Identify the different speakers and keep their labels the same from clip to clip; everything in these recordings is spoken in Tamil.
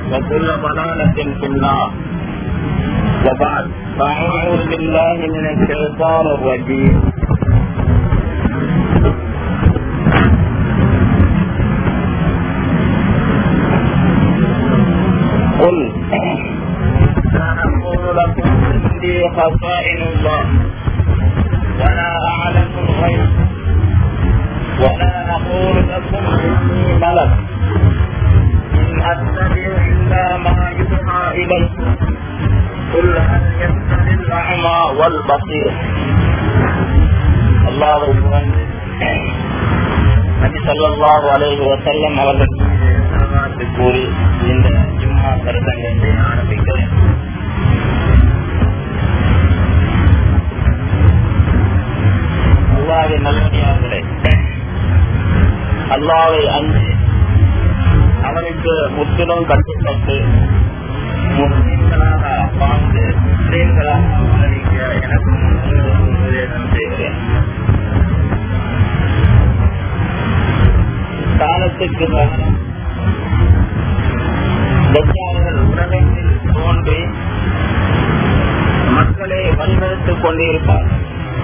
Speaker 1: وكل ضلالة في النار وبعد فأعوذ بالله من الشيطان الرجيم قل لا أقول لكم عندي خزائن الله ولا أعلم الغيب ولا أقول لكم إني ملك إن أتبع إلا ما يوحى إلي قل هل يستوي الأعمى والبصير الله أكبر நபி ஸல்லல்லாஹு அலைஹி வஸல்லம் அவர்கள் சலாத்து கூறி இந்த ஜும்மா பிரசங்கத்தை ஆரம்பிக்கிறேன் அல்லாவின் நல்லடியார்களே அல்லாவை அஞ்சு அவனுக்கு முற்றிலும் கட்டுப்பட்டு முஸ்லிம்களாக வாழ்ந்து முஸ்லிம்களாக வாழ்க்க எனக்கு உபதேசம் செய்கிறேன் காலத்துக்கு காலம் தஜ்ஜால்கள் உலகத்தில் தோன்றி மக்களை வழிநடத்திக் கொண்டிருப்பார்கள்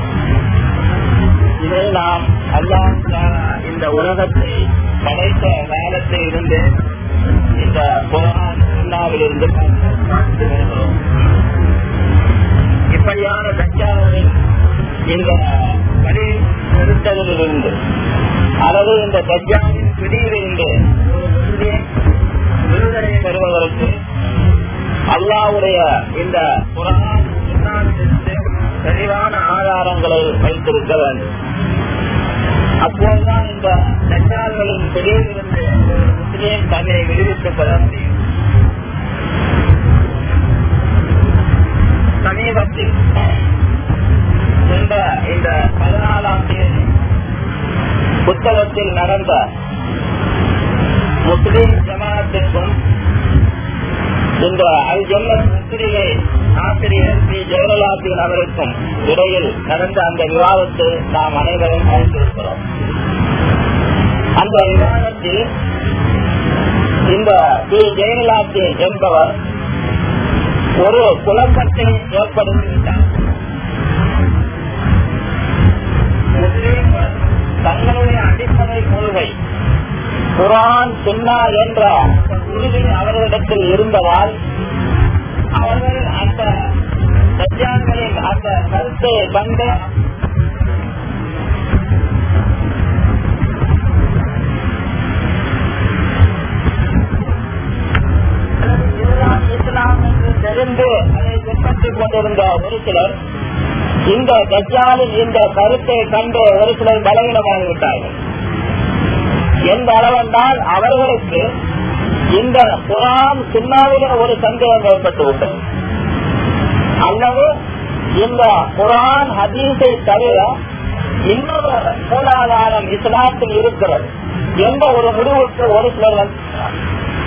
Speaker 1: இதை நாம் அல்லாஹ் இந்த உலகத்தை படைத்த காலத்தில் இருந்து இந்த குரான் சுண்ணாவிலிருந்து பார்த்து வருகிறோம் இப்படியான தஜ்ஜாலின் இந்த வழி நிறுத்தலிலிருந்து அல்லது இந்த தஜ்ஜாலின் பிடியிலிருந்து விடுதலை பெறுவதற்கு அல்லாவுடைய இந்த குரான் சுண்ணாவிலிருந்து தெளிவான ஆதாரங்களை வைத்திருக்க வேண்டும் அப்போதுதான் இந்த தஜ்ஜால்களின் பிடியிலிருந்து முஸ்லீம் தன்னை விடுவித்துக் கொள்ள முடியும் சமீபத்தில் இந்த இந்த பதினாலாம் தேதி புத்தகத்தில் நடந்த முஸ்லீம் ஜமாத்திற்கும் இந்த அல் ஜம்மத் முஸ்லிமை ஆசிரியர் ஸ்ரீ ஜெயலலாத்தின் அவருக்கும் இடையில் நடந்த அந்த விவாதத்தை நாம் அனைவரும் அறிந்திருக்கிறோம் அந்த விவாதத்தில் இந்த ஸ்ரீ ஜெயலலாத்தி என்பவர் ஒரு குழப்பத்தை ஏற்படுத்திவிட்டார் முஸ்லீம்கள் தங்களுடைய அடிப்படை கொள்கை குரான் சுன்னா என்ற உறுதி அவர்களிடத்தில் இருந்ததால் அவர்கள் அந்த சஜ்ஜான்களின் அந்த கருத்தை கண்டு இஸ்லாம் என்று தெரிந்து அதை பின்பற்றிக் கொண்டிருந்த ஒரு சிலர் இந்த கஜாலின் இந்த கருத்தை கண்டு ஒரு சிலர் பலவீனமாகிவிட்டார்கள் எந்த அளவென்றால் அவர்களுக்கு இந்த குரான் சுண்ணாவில ஒரு சந்தேகம் ஏற்பட்டுவிட்டது அல்லது இந்த குரான் ஹதீஸை தவிர இன்னொரு மூலாதாரம் இஸ்லாத்தில் இருக்கிறது என்ற ஒரு முடிவுக்கு ஒரு சிலர் வந்திருக்கிறார்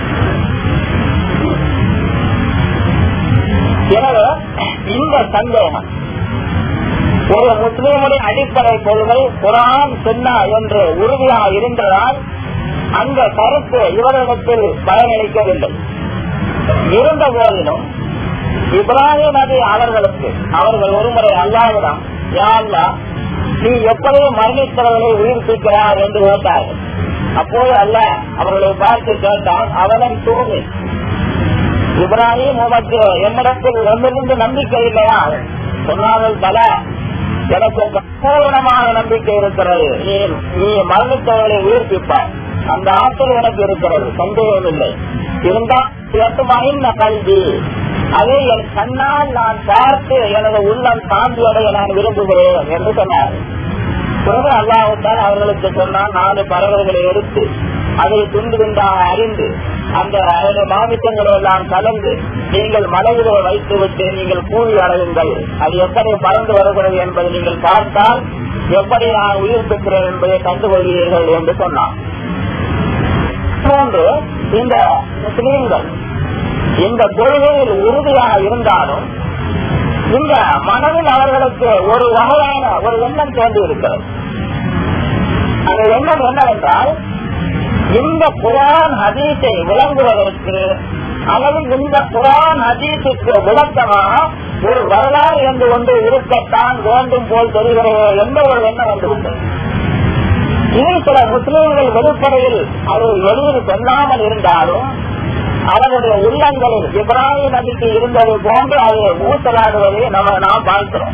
Speaker 1: எனவே இந்த சந்தேகம் ஒரு முஸ்லீமுடைய அடிப்படை கொள்கை குரான் சுன்னா என்று உறுதியாக இருந்ததால் அந்த கருத்து இவரிடத்தில் பயனளிக்கவில்லை இருந்த போதிலும் இப்ராஹிம் நபி அவர்களுக்கு அவர்கள் ஒருமுறை அல்லாவிடம் யாழ்லா நீ எப்படியும் மரணித்தவர்களை உயிர்ப்பிக்கிறார் என்று கேட்டார்கள் அப்போது அல்ல அவர்களை பார்த்து கேட்டால் அவனும் தூங்கி இப்ராஹிம் உமக்கு என்னிடத்தில் ஒன்றிலிருந்து நம்பிக்கை இல்லையா சொன்னார்கள் பல எனக்கு பூரணமான நம்பிக்கை இருக்கிறது நீ நீ மரணித்தவர்களை உயிர்ப்பிப்பார் அந்த ஆற்றல் எனக்கு இருக்கிறது சந்தேகம் இல்லை இருந்தால் எட்டுமாயின் கல்வி அதை என் கண்ணால் நான் பார்த்து எனது உள்ளம் தாண்டியடைய நான் விரும்புகிறேன் என்று சொன்னார் பிறகு அல்லாஹால் அவர்களுக்கு சொன்னால் நாலு பறவைகளை எடுத்து அதை துண்டு துண்டாக அறிந்து அந்த அதனுடைய மாமிசங்களை எல்லாம் கலந்து நீங்கள் மலையிலே வைத்து விட்டு நீங்கள் கூலி அடையுங்கள் அது எப்படி பறந்து வருகிறது என்பதை நீங்கள் பார்த்தால் எப்படி நான் உயிர் பெற்றேன் என்பதை கண்டுகொள்கிறீர்கள் என்று சொன்னார் மூன்று இந்த முஸ்லீம்கள் இந்த கொள்கையில் உறுதியாக இருந்தாலும் இந்த மனதில் அவர்களுக்கு ஒரு வகையான ஒரு எண்ணம் தோன்றி இருக்கிறது அந்த எண்ணம் என்னவென்றால் இந்த குரான் ஹதீஸை விளங்குவதற்கு அல்லது இந்த குரான் ஹதீஸுக்கு விளக்கமாக ஒரு வரலாறு என்று ஒன்று இருக்கத்தான் வேண்டும் போல் தெரிகிறது என்ற ஒரு எண்ணம் வந்துவிட்டது இதை சில முஸ்லிம்கள் வெளிப்படையில் அது வெளியில் சொல்லாமல் இருந்தாலும் அவருடைய உள்ளங்களில் இப்ராஹிம் நபிக்கு இருந்தது போன்று அதை ஊசலாடுவதை நம்ம நாம் பார்க்கிறோம்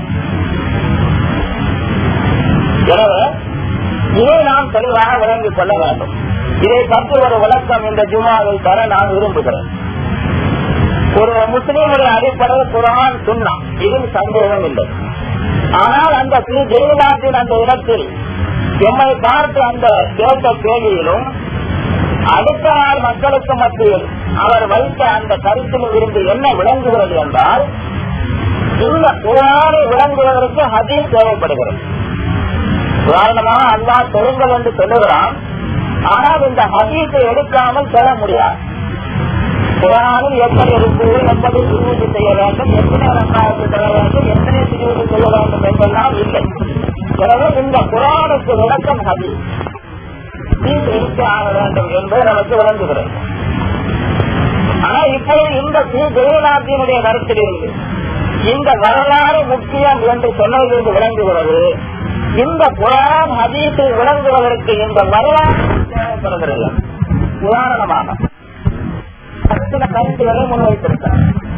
Speaker 1: எனவே இதை நாம் தெளிவாக விளங்கிக் கொள்ள வேண்டும் இதை பற்றி ஒரு விளக்கம் இந்த ஜுமாவில் தர நான் விரும்புகிறேன் ஒரு முஸ்லீமுடைய அடிப்படை குரான் சுண்ணா இதில் சந்தேகம் இல்லை ஆனால் அந்த ஸ்ரீ ஜெயலலிதாவின் அந்த இடத்தில் எம்மை பார்த்து அந்த கேட்ட கேள்வியிலும் அடுத்த நாள் மக்களுக்கு மத்தியில் அவர் வைத்த அந்த கருத்திலும் இருந்து என்ன விளங்குகிறது என்றால் இந்த குரானை விளங்குவதற்கு ஹதீஸ் தேவைப்படுகிறது உதாரணமாக அல்லா தொழுங்கள் என்று சொல்லுகிறான் ஆனால் இந்த ஹதீஸை எடுக்காமல் செல்ல முடியாது குரானில் எப்படி இருக்கு எப்படி சிறுவது செய்ய வேண்டும் எத்தனை ரசாயத்தை தர வேண்டும் எத்தனை சிறுவது செய்ய வேண்டும் என்பெல்லாம் இல்லை எனவே இந்த குரானுக்கு விளக்கம் ஹதீஸ் இருக்க ஆக வேண்டும் என்பது நமக்கு விளங்குகிறது ஆனா இப்போது இந்த ஸ்ரீ ஜெயலலிதாவினுடைய கருத்தில் இருந்து இந்த வரலாறு முக்கியம் என்று சொன்னதிலிருந்து விளங்குகிறது இந்த குரான் ஹதீஸை விளங்குவதற்கு இந்த வரலாறு தேவைப்படுகிறது உதாரணமாக சில கருத்துக்களை முன்வைத்திருக்கிறார்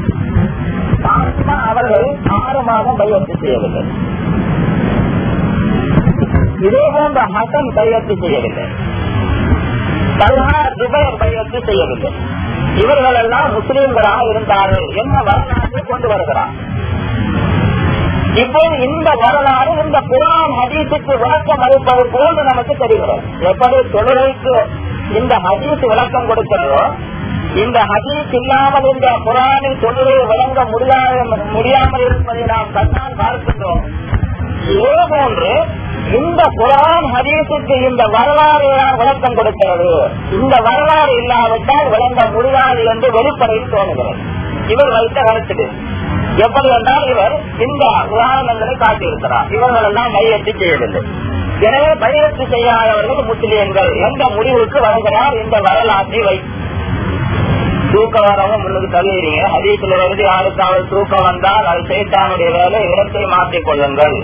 Speaker 1: அவர்கள் ஆறு மாதம் பயிற்சி செய்யவில்லை இதே போன்ற ஹசன் பயிற்சி செய்யவில்லை தல்ஹா துபைர் பயிற்சி செய்யவில்லை இவர்கள் எல்லாம் முஸ்லீம்களாக இருந்தார்கள் என்ன வரலாற்றை கொண்டு வருகிறார் இப்போது இந்த வரலாறு இந்த குரான் ஹதீஸுக்கு விளக்கம் அளிப்பது போன்று நமக்கு தெரிகிறது எப்படி தொழுகைக்கு இந்த ஹதீஸ் விளக்கம் கொடுக்கிறதோ இந்த ஹதீஸ் இல்லாமல் இந்த குரானின் தொழுகையை விளங்க முடியாத முடியாமல் இருப்பதை நாம் கண்ணால் பார்க்கின்றோம் இதே போன்று இந்த குரான் ஹதீஸுக்கு இந்த வரலாறு விளக்கம் கொடுக்கிறது இந்த வரலாறு இல்லாவிட்டால் விளங்க முடியாது என்று வெளிப்படையில் தோணுகிறது இவர் வைத்த கருத்துக்கு எப்படி என்றால் இவர் இந்த உதாரணங்களை காட்டியிருக்கிறார் இவர்கள் எல்லாம் பயிற்சி செய்யவில்லை எனவே பயிற்சி செய்யாதவர்கள் முஸ்லிம்கள் என்ற முடிவுக்கு வருகிறார் இந்த வரலாற்றை வை தூக்கம் வரவும் முன்னுக்கு தள்ளுறீங்க ஹதீசில் வருது யாருக்காவது தூக்கம் வந்தால் அது சைத்தானுடைய வேலை இடத்தை மாற்றிக் கொள்ளுங்கள்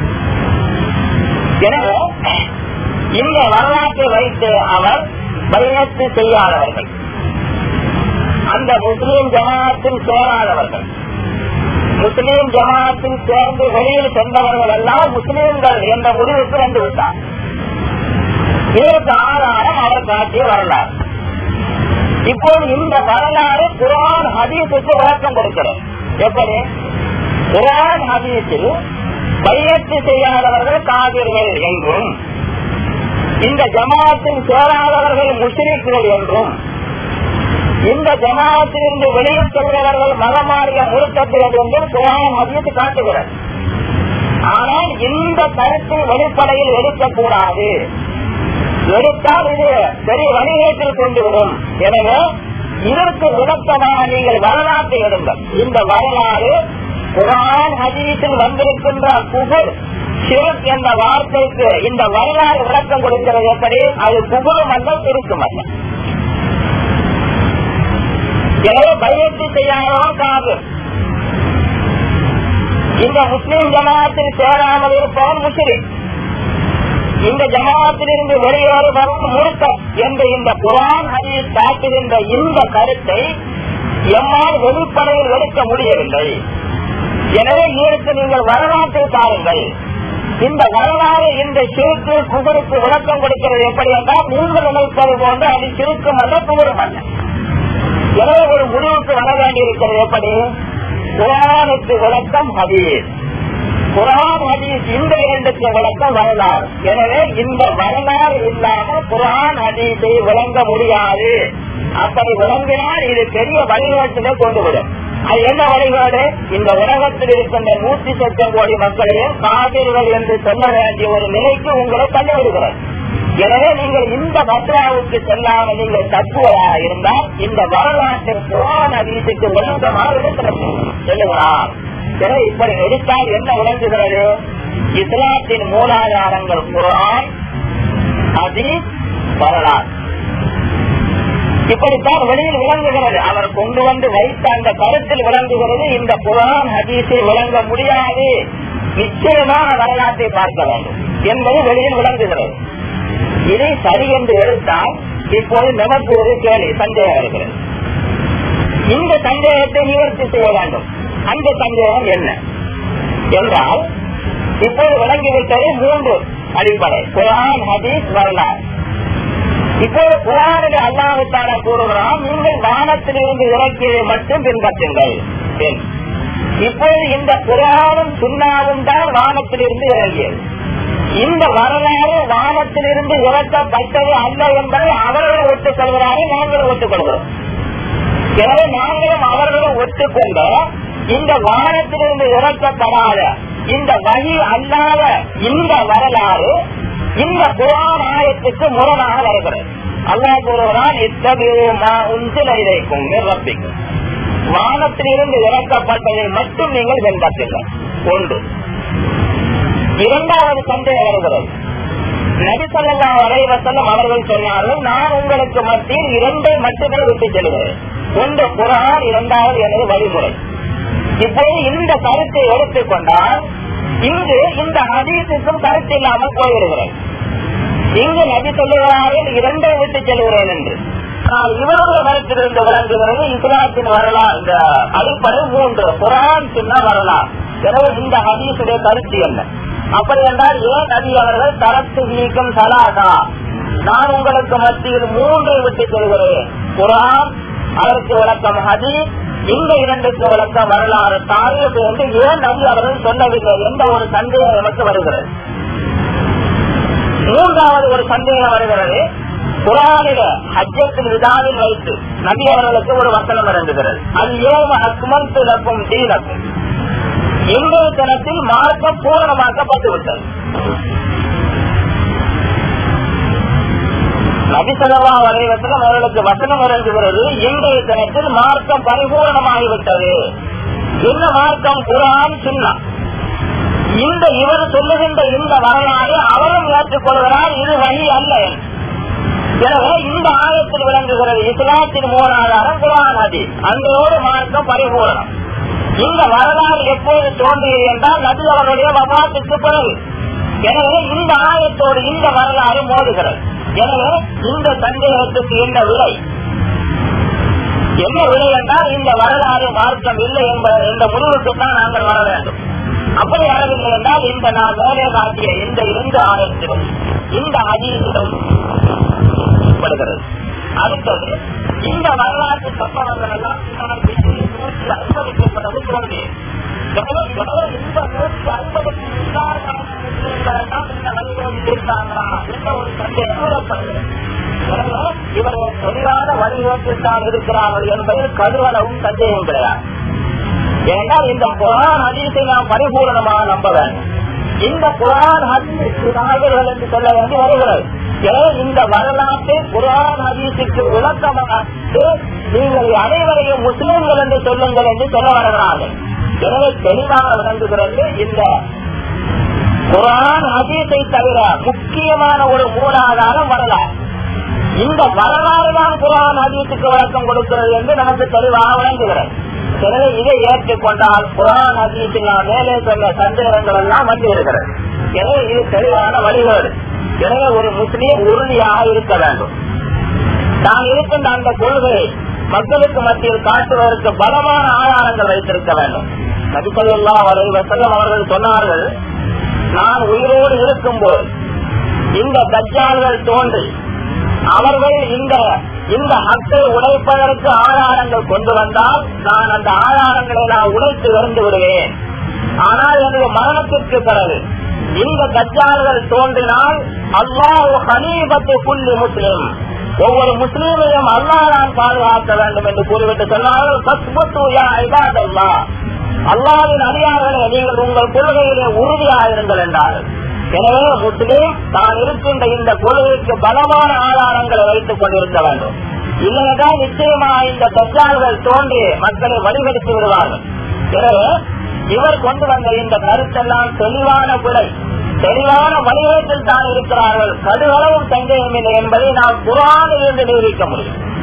Speaker 1: எனவே இந்த வரலாற்றை வைத்து அவர் பயிற்சி செய்யாதவர்கள் அந்த முஸ்லீம் ஜமாத்தில் சேராதவர்கள் முஸ்லீம் ஜமாத்தில் சேர்ந்து வெளியில் சென்றவர்கள் எல்லாம் முஸ்லீம்கள் என்ற முடிவுக்கு வந்து விட்டார் இதற்கு ஆதாரம் அவர் காட்டிய வரலாறு இப்போது இந்த வரலாறு குரான் ஹதீஸுக்கு விளக்கம் கொடுக்கிறது எப்படி குரான் ஹதீஸில் பயிற்சி செய்யாதவர்கள் காவிர்கள் என்றும் இந்த ஜமாத்தில் சேராதவர்கள் முஸ்லிம்கள் என்றும் இந்த ஜமாத்திலிருந்து வெளியில் செல்கிறவர்கள் மதமாறிய முழுக்கத்தினர் என்றும் குரான் மதியத்து காட்டுகிறது ஆனால் இந்த கருத்தை வெளிப்படையில் எடுக்கக்கூடாது எடுத்தால் இது பெரிய வணிகத்தில் கொண்டுவிடும் எனவே இதற்கு விளக்கமாக நீங்கள் வரலாற்றை எடுங்கள் இந்த வரலாறு குரான் ஹதீஸில் வந்திருக்கின்ற புகழ் சிறப் என்ற வார்த்தைக்கு இந்த வரலாறு விளக்கம் கொடுக்கிறது எப்படி அது புகழும் அல்ல திருக்கும் அல்ல எனவே பயிற்சி செய்யாதவன் காது இந்த முஸ்லிம் ஜமாத்தில் சேராமல் இருப்பவன் முஸ்லிம் இந்த ஜமாத்தில் இருந்து வெளியேறுபவன் முழுக்கம் என்ற இந்த குரான் ஹதீஸ் காட்டுகின்ற இந்த கருத்தை எம்மால் வெளிப்படையில் எடுக்க முடியவில்லை எனவே இதற்கு நீங்கள் வரலாற்றை பாருங்கள் இந்த வரலாறு இந்த சிறுக்கு குகருக்கு விளக்கம் கொடுக்கிறது எப்படி என்றால் நீங்கள் நினைப்பது போன்று அது சிறுக்கும் அல்ல புகழும் அல்ல எனவே ஒரு முடிவுக்கு வர வேண்டியிருக்கிறது எப்படி குரானுக்கு விளக்கம் ஹதீஸ் குரான் ஹதீஸ் இந்த இரண்டுக்கு விளக்கம் வரலாறு எனவே இந்த வரலாறு இல்லாமல் குரான் ஹதீஸை விளங்க முடியாது அப்படி விளங்கினால் இது பெரிய வழிகாட்டுதல் கொண்டுவிடும் அது என்ன வழிபாடு இந்த உலகத்தில் இருக்கின்ற நூத்தி சொச்சம் கோடி மக்களையும் காவிர்கள் என்று சொல்ல வேண்டிய ஒரு நிலைக்கு உங்களை தள்ளிவிடுகிறது எனவே நீங்கள் இந்த மத்ராவுக்கு செல்லாமல் நீங்கள் தத்துவராக இருந்தால் இந்த வரலாற்றின் குரான் அதீசுக்கு விளக்கமாக இருக்கிறது சொல்லுகிறார் எனவே இப்படி எடுத்தால் என்ன விளங்குகிறது இஸ்லாத்தின் மூலாதாரங்கள் குரான் அதீஸ் வரலாறு இப்படித்தான் வெளியில் விளங்குகிறது அவர் கொண்டு வந்து வைத்த அந்த கருத்தில் விளங்குகிறது இந்த குரான் ஹதீஸில் விளங்க முடியாது நிச்சயமான வரலாற்றை பார்க்க வேண்டும் என்பது வெளியில் விளங்குகிறது இதை சரி என்று எடுத்தால் இப்போது நமக்கு ஒரு கேள்வி சந்தேகம் இருக்கிறது இந்த சந்தேகத்தை நிவர்த்தி செய்ய வேண்டும் அந்த சந்தேகம் என்ன என்றால் இப்போது விளங்கிவிட்டது மூன்று அடிப்படை குரான் ஹதீஸ் வரலாறு இப்போது குரானில் அல்லாஹுத்தான கூறுகிறான் நீங்கள் வானத்திலிருந்து இறக்கியதை மட்டும் பின்பற்றுங்கள் இப்போது இந்த குரானும் சுண்ணாவும் தான் வானத்திலிருந்து இறங்கியது இந்த வரலாறு வானத்திலிருந்து இறக்கப்பட்டது அல்ல என்பதை அவர்கள் ஒத்துக் கொள்கிறார்கள் நாங்களும் ஒத்துக்கொள்கிறோம் எனவே நாங்களும் அவர்களும் ஒத்துக்கொண்ட இந்த வானத்திலிருந்து இறக்கப்படாத இந்த வழி அல்லாத இந்த வரலாறு இந்த குரான் ஆயத்துக்கு முரணாக வருகிறது அல்லா கூறுகிறான் இத்தகைய உஞ்சில இதைக்கும் நிரப்பிக்கும் வானத்திலிருந்து இறக்கப்பட்டதை மட்டும் நீங்கள் பின்பற்றுங்கள் ஒன்று இரண்டாவது சந்தேகம் வருகிறது நபிசல்லா வரைவசல்லம் அவர்கள் சொன்னார்கள் நான் உங்களுக்கு மத்தியில் இரண்டை மட்டுமே விட்டு செல்கிறேன் ஒன்று குரான் இரண்டாவது எனது வழிமுறை இப்போது இந்த கருத்தை எடுத்துக்கொண்டால் இங்கு இந்த ஹதீஸுக்கும் கருத்து இல்லாமல் போய்விடுகிறேன் இங்கு நபி சொல்லுகிறார்கள் இரண்டை விட்டு செல்கிறேன் என்று இவருடைய கருத்திலிருந்து விளங்குகிறது இஸ்லாத்தின் வரலாறு இந்த அடிப்படை மூன்று குரான் சின்ன வரலாறு எனவே இந்த ஹதீசுடைய கருத்து என்ன அப்படி என்றால் ஏன் நபி அவர்கள் தரத்து நீக்கம் சலாதா நான் உங்களுக்கு மத்தியில் மூன்றை விட்டு செல்கிறேன் குரான் அதற்கு விளக்கம் ஹதீஸ் இந்த இரண்டுக்கு விளக்கம் வரலாறு தாரியது என்று ஏன் நபி அவர்கள் சொல்லவில்லை என்ற ஒரு சந்தேகம் எனக்கு வருகிறது மூன்றாவது ஒரு சந்தேகம் வருகிறது குரானில ஹஜ்ஜத்தின் விதாவில் வைத்து நபி அவர்களுக்கு ஒரு வசனம் இறங்குகிறது அது ஏவ அக்மல் திறக்கும் தீனக்கும் இன்றைய தினத்தில் மார்க்கம் பூரணமாக்கப்பட்டு விட்டது நபிசல்லா வரைவத்தில் அவர்களுக்கு வசனம் இறங்குகிறது இன்றைய தினத்தில் மார்க்கம் பரிபூர்ணமாகிவிட்டது என்ன மார்க்கம் குரான் சின்னம் இந்த இவர் சொல்லுகின்ற இந்த வரலாறு அவரும் ஏற்றுக்கொள்கிறார் இது வழி அல்ல எனவே இந்த ஆயத்தில் விளங்குகிறது இஸ்லாத்தின் மூலாதாரம் குரான் அதி அன்றோடு மார்க்கம் பரிபூரணம் இந்த வரலாறு எப்போது தோன்றியது என்றால் நபி அவருடைய வபாத்துக்கு பிறகு எனவே இந்த ஆயத்தோடு இந்த வரலாறு மோதுகிறது எனவே இந்த சந்தேகத்துக்கு என்ன விலை என்ன விலை என்றால் இந்த வரலாறு மார்க்கம் இல்லை என்ப என்ற முடிவுக்கு தான் நாங்கள் வர வேண்டும் அப்படி வரவில்லை என்றால் இந்த நான் மேலே காட்டிய இந்த இரண்டு ஆயத்திலும் இந்த அதீசிலும் படுகிறது அடுத்தது இந்த வரலாற்று சம்பவங்கள் எல்லாம் நூற்றி அனுமதிக்கப்பட்டது தோன்றி இந்த நூற்றி அனுமதிக்கு இவர்கள் சரியான வழிநோக்கில் தான் இருக்கிறார்கள் என்பதில் கருவளவும் சந்தேகம் கிடையாது ஏனென்றால் இந்த குரான் ஹதீஸை நாம் பரிபூர்ணமாக நம்ப வேண்டும் இந்த குரான் ஹதீஸ்கள் என்று சொல்ல வேண்டி வருகிறது எனவே இந்த வரலாற்றை குரான் ஹதீஸுக்கு விளக்கமாக நீங்கள் அனைவரையும் முஸ்லிம்கள் என்று சொல்லுங்கள் என்று சொல்ல வருகிறார்கள் எனவே தெளிவாக விளங்குகிறது இந்த குரான் ஹதீஸை தவிர முக்கியமான ஒரு மூலாதாரம் வரலாறு இந்த வரலாறு தான் குரான் ஹதீஸுக்கு விளக்கம் கொடுக்கிறது என்று நமக்கு தெளிவாக விளங்குகிறது எனவே இதை ஏற்றுக்கொண்டால் குரான் ஹதீஸில் நான் மேலே சொன்ன சந்தேகங்கள் எல்லாம் வந்து இருக்கிறது எனவே இது தெளிவான வழிகேடு எனவே ஒரு முஸ்லீம் உறுதியாக இருக்க வேண்டும் தான் இருக்கின்ற அந்த கொள்கையை மக்களுக்கு மத்தியில் காட்டுவதற்கு பலமான ஆதாரங்கள் வைத்திருக்க வேண்டும் நபிசல்லா வசல்லம் அவர்கள் சொன்னார்கள் நான் உயிரோடு இருக்கும்போது இந்த தஜ்ஜால்கள் தோன்றி அவர்கள் இந்த இந்த ஹக்கை உடைப்பதற்கு ஆதாரங்கள் கொண்டு வந்தால் நான் அந்த ஆதாரங்களை நான் உடைத்து இறந்து விடுவேன் ஆனால் எனது மரணத்திற்கு பிறகு இந்த தஜ்ஜால்கள் தோன்றினால் அல்லாஹ் ஹனீபத்து புள்ளி முஸ்லிம் ஒவ்வொரு முஸ்லீமையும் அல்லாஹ் நான் பாதுகாக்க வேண்டும் என்று கூறிவிட்டு சொன்னார்கள் அல்லாவின் அதிகாரங்களை நீங்கள் உங்கள் கொள்கையிலே உறுதியாக இருங்கள் என்றார்கள் எனவே முஸ்லீம் தான் இருக்கின்ற இந்த கொள்கைக்கு பலமான ஆதாரங்களை வைத்துக் கொண்டிருக்க வேண்டும் இல்லையென்றால் நிச்சயமா இந்த தஜ்ஜால்கள் தோன்றி மக்களை வழிகெடுத்து விடுவார்கள் எனவே இவர் கொண்டு வந்த இந்த கருத்தெல்லாம் தெளிவான பிழை தெளிவான வழிகேட்டில் தான் இருக்கிறார்கள் கடுகளவும் சந்தேகம் இல்லை என்பதை நாம் குரானில் இருந்து நிரூபிக்க முடியும்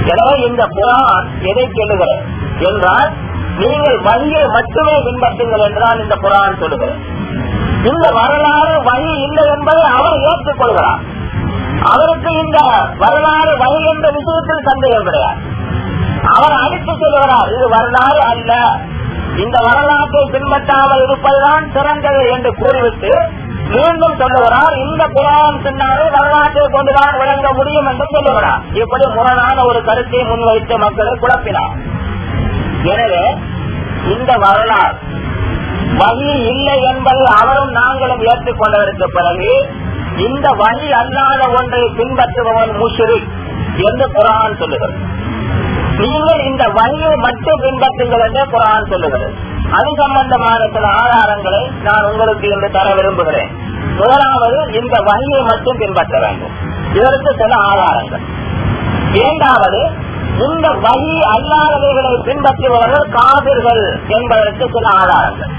Speaker 1: எனவே இந்த குரான் எதை சொல்லுகிறது என்றால் நீங்கள் வழியை மட்டுமே பின்பற்றுங்கள் என்றால் இந்த குரான் சொல்லுகிறது இந்த வரலாறு வழி இல்லை என்பதை அவர் ஏற்றுக்கொள்கிறார் அவருக்கு இந்த வரலாறு வழி என்ற விஷயத்தில் சந்தேகம் கிடையாது அவர் அடித்து சொல்லுகிறார் இது வரலாறு அல்ல இந்த வரலாற்றை பின்பற்றாமல் இருப்பதுதான் சிறந்தது என்று கூறிவிட்டு மீண்டும் சொல்லுகிறார் இந்த குரான் பின்னாலே வரலாற்றை கொண்டுதான் விளங்க முடியும் என்று சொல்லுகிறார் இப்படி முரணான ஒரு கருத்தை முன்வைத்து மக்களை குழப்பினார் எனவே இந்த வரலாறு வழி இல்லை என்பதை அவரும் நாங்களும் ஏற்றுக்கொண்டதற்கு பிறகு இந்த வழி அல்லாத ஒன்றை பின்பற்றுபவன் முஷிரிக் என்று குரான் சொல்லுகிறது நீங்கள் இந்த வழியை மட்டும் பின்பற்றுங்கள் என்று குரான் சொல்லுகிறது அது சம்பந்தமான சில ஆதாரங்களை நான் உங்களுக்கு இன்று தர விரும்புகிறேன் முதலாவது இந்த வழியை மட்டும் பின்பற்ற வேண்டும் இதற்கு சில ஆதாரங்கள் இரண்டாவது இந்த வழி அல்லாதவைகளை பின்பற்றுபவர்கள் காவிர்கள் என்பதற்கு சில ஆதாரங்கள்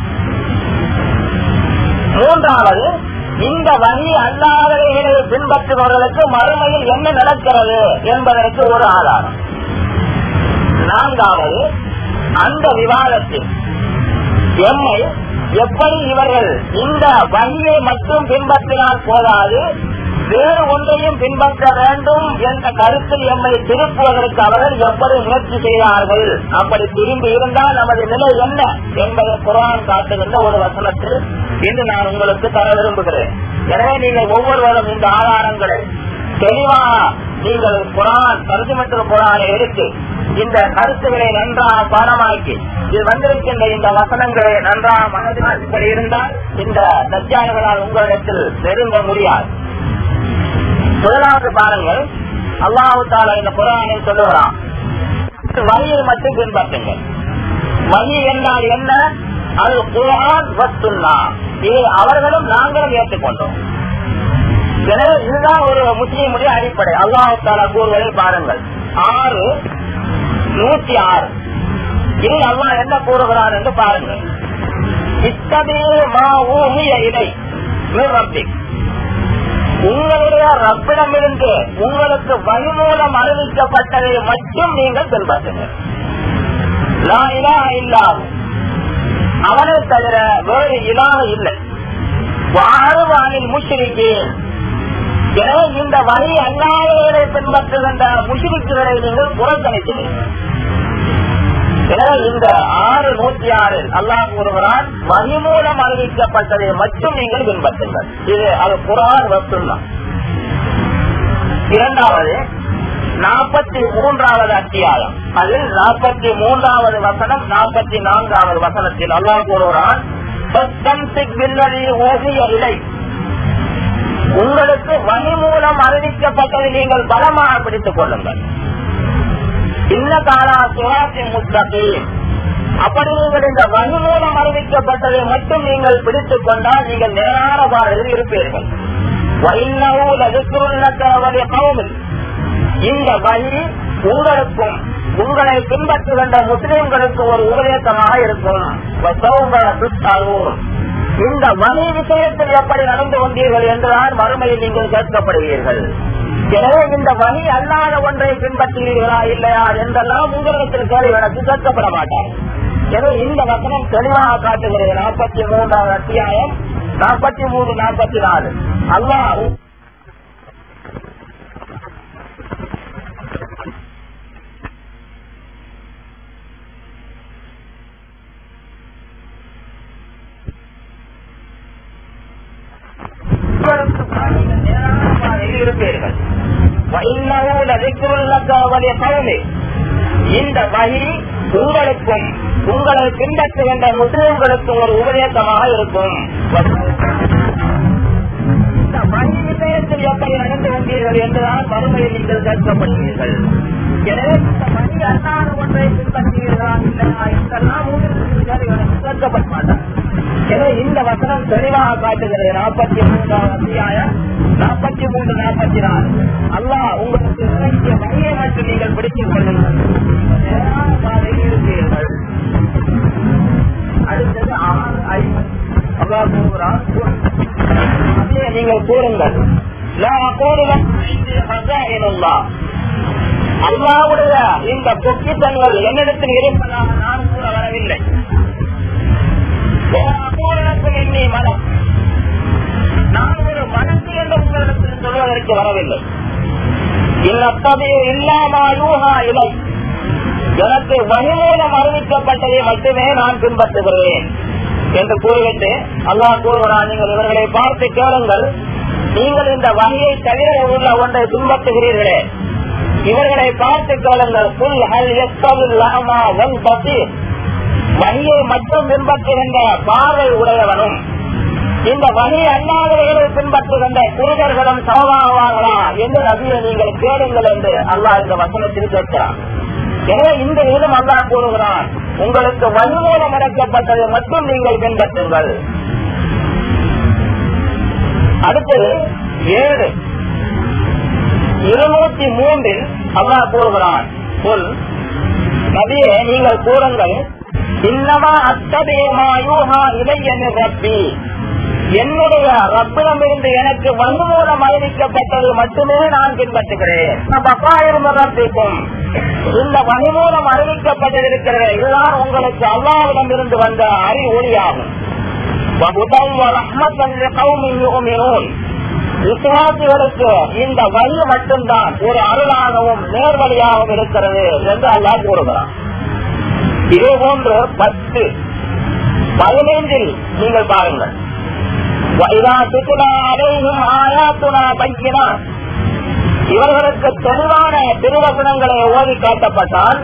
Speaker 1: மூன்றாவது இந்த வழி அல்லாதவைகளை பின்பற்றுபவர்களுக்கு மறுமையில் என்ன நடக்கிறது என்பதற்கு ஒரு ஆதாரம் நான்காவது அந்த விவாதத்தில் எம்மை எப்படி இவர்கள் இந்த வழியை மட்டும் பின்பற்றினால் போதாது வேறு ஒன்றையும் பின்பற்ற வேண்டும் என்ற கருத்தில் எம்மை திருப்புவதற்கு அவர்கள் எப்படி முயற்சி செய்தார்கள் அப்படி திரும்பி இருந்தால் நமது நிலை என்ன என்பதை குரான் காட்டுகின்ற ஒரு வசனத்தில் இன்று நான் உங்களுக்கு தர விரும்புகிறேன் எனவே நீங்கள் ஒவ்வொருவரும் இந்த ஆதாரங்களை தெளிவாக நீங்கள் குரான் தருஜமற்ற குரானை எடுத்து இந்த கருத்துக்களை நன்றாக பாடமாக்கி இது வந்திருக்கின்ற இந்த வசனங்களை நன்றாக மனதில் இப்படி இருந்தால் இந்த தஜ்ஜான்களால் உங்களிடத்தில் நெருங்க முடியாது முதலாவது பாருங்கள் அல்லாஹு தாலா இந்த குரானில் சொல்லுகிறான் வழியை மட்டும் பின்பற்றுங்கள் வழி என்றால் என்ன அது குரான் வத்துல்லா இது அவர்களும் நாங்களும் ஏற்றுக்கொண்டோம் எனவே இதுதான் ஒரு முஸ்லீமுடைய அடிப்படை அல்லாஹு தாலா கூறுவதை பாருங்கள் ஆறு நூற்றி ஆறு இது அல்லாஹ் என்ன கூறுகிறான் என்று பாருங்கள் இத்தகைய மா ஊகிய இலை ரப்பிக் உங்களுடைய ரப்பிடமிருந்து உங்களுக்கு வழி மூலம் அறிவிக்கப்பட்டதை மட்டும் நீங்கள் பின்பற்றுங்கள் இல்லாது அவனை தவிர வேறு இலாக இல்லை வாழுவானில் முஷிரிக்கேன் எனவே இந்த வழி அல்லாதவர்களை பின்பற்றுகின்ற முஷிரிக்குகளை நீங்கள் புறக்கணிக்கிறீர்கள் எனவே இந்த ஆறு நூத்தி ஆறு அல்லாஹ் கூறுகிறான் வழி மூலம் அறிவிக்கப்பட்டதை மட்டும் நீங்கள் பின்பற்றுங்கள் இது அது குரான் வசுல்லாம் இரண்டாவது நாற்பத்தி மூன்றாவது அத்தியாயம் அதில் நாற்பத்தி மூன்றாவது வசனம் நாற்பத்தி நான்காவது வசனத்தில் அல்லாஹ் கூறுகிறான் இல்லை உங்களுக்கு வழி மூலம் அறிவிக்கப்பட்டதை நீங்கள் பலமாக பிடித்துக் கொள்ளுங்கள் இன்ன காலா சுவாசி முத்தகீம் அப்படி நீங்கள் இந்த வழி மூலம் அறிவிக்கப்பட்டதை மட்டும் நீங்கள் பிடித்துக் கொண்டால் நீங்கள் நேரான பாதையில் இருப்பீர்கள் இந்த வழி உங்களுக்கும் உங்களை பின்பற்றுகின்ற முஸ்லிம்களுக்கு ஒரு உபதேசமாக இருக்கும் இந்த வழி விஷயத்தில் எப்படி நடந்து கொண்டீர்கள் என்றுதான் மறுமையில் நீங்கள் கேட்கப்படுவீர்கள் எனவே இந்த வழி அல்லாத ஒன்றை பின்பற்றுகிறீர்களா இல்லையா என்றெல்லாம் உங்களிடத்தில் கேள்வி எனக்கு கேட்கப்பட மாட்டார் எனவே இந்த வசனம் தெளிவாக காட்டுகிறது நாற்பத்தி மூன்றாவது அத்தியாயம் நாற்பத்தி மூன்று நாற்பத்தி நாலு அல்லா இருப்பீர்கள் இந்த வகி உங்களுக்கும் உங்களை பின்பற்றுகின்ற முஸ்லிம்களுக்கும் ஒரு உபதேசமாக இருக்கும் இந்த வகி விஷயத்தில் எப்படி நடந்து கொண்டீர்கள் என்றுதான் மறுமையில் நீங்கள் கேட்கப்படுவீர்கள் எனவே இந்த வகி அல்லாத ஒன்றை பின்பற்றுகிறீர்களா இல்லையா என்றெல்லாம் உங்களுக்கு கேட்கப்பட மாட்டார் எனவே இந்த வசனம் தெளிவாக காட்டுகிறது நாற்பத்தி மூன்றாவது அத்தியாயம் நாற்பத்தி மூன்று நாற்பத்தி நாலு அல்லா உங்களுக்கு இறங்கிய வழியை மட்டும் நீங்கள் பிடித்துக் கொள்ளுங்கள் இருப்பீர்கள் அடுத்தது ஆறு ஐந்து அல்லா கூறுகிறார் நீங்கள் கூறுங்கள் அல்லாவுடைய இந்த பொக்கித்தங்கள் என்னிடத்தில் இருப்பதாக நான் கூற வரவில்லை அபூரணத்தும் எண்ணி மனம் நான் ஒரு மனசு என்ற உங்களிடத்தில் சொல்வதற்கு வரவில்லை இன்னத்ததையும் இல்லாமாயூகா இலை எனக்கு வழிமூலம் அறிவிக்கப்பட்டதை மட்டுமே நான் பின்பற்றுகிறேன் என்று கூறிவிட்டு அல்லாஹ் கூறுகிறான் நீங்கள் இவர்களை பார்த்து கேளுங்கள் நீங்கள் இந்த வகையை தவிர உள்ள ஒன்றை பின்பற்றுகிறீர்களே இவர்களை பார்த்து கேளுங்கள் புல் ஹல் எஸ்தவில்லாமா ஒன் பசி வகையை மட்டும் பின்பற்றுகின்ற பார்வை உடையவனும் இந்த வகை அல்லாதவர்களை பின்பற்றுகின்ற குருடர்களும் சமமாவார்களா என்று நபியை நீங்கள் கேளுங்கள் என்று அல்லாஹ் இந்த வசனத்தில் கேட்கிறான் எனவே இந்த விதம் அல்லாஹ் கூறுகிறான் உங்களுக்கு வன்மூலம் அடக்கப்பட்டதை மட்டும் நீங்கள் பின்பற்றுங்கள் அடுத்தது ஏழு இருநூத்தி மூன்றில் அல்லாஹ் கூறுகிறான் சொல் நபியே நீங்கள் கூறுங்கள் இன்னமா அத்ததேமாயூஹா இளையனு ரப்பி என்னுடைய ரப்பிடமிருந்து எனக்கு வந்து மூலம் அறிவிக்கப்பட்டது மட்டுமே நான் பின்பற்றுகிறேன் ரப்பிக்கும் இந்த வகை மூலம் அறிவிக்கப்பட்டிருக்கிறது இதுதான் உங்களுக்கு அல்லாவிடம் இருந்து வந்த அறி ஒளியாகும் விசுவாசிகளுக்கு இந்த வழி மட்டும்தான் ஒரு அருளாகவும் நேர்வழியாகவும் இருக்கிறது என்று அல்லாஹ் கூறுகிறான் இதே போன்று பத்து பதினைந்தில் நீங்கள் பாருங்கள் இவர்களுக்கு தெளிவான திருவசனங்களை ஓதி காட்டப்பட்டால்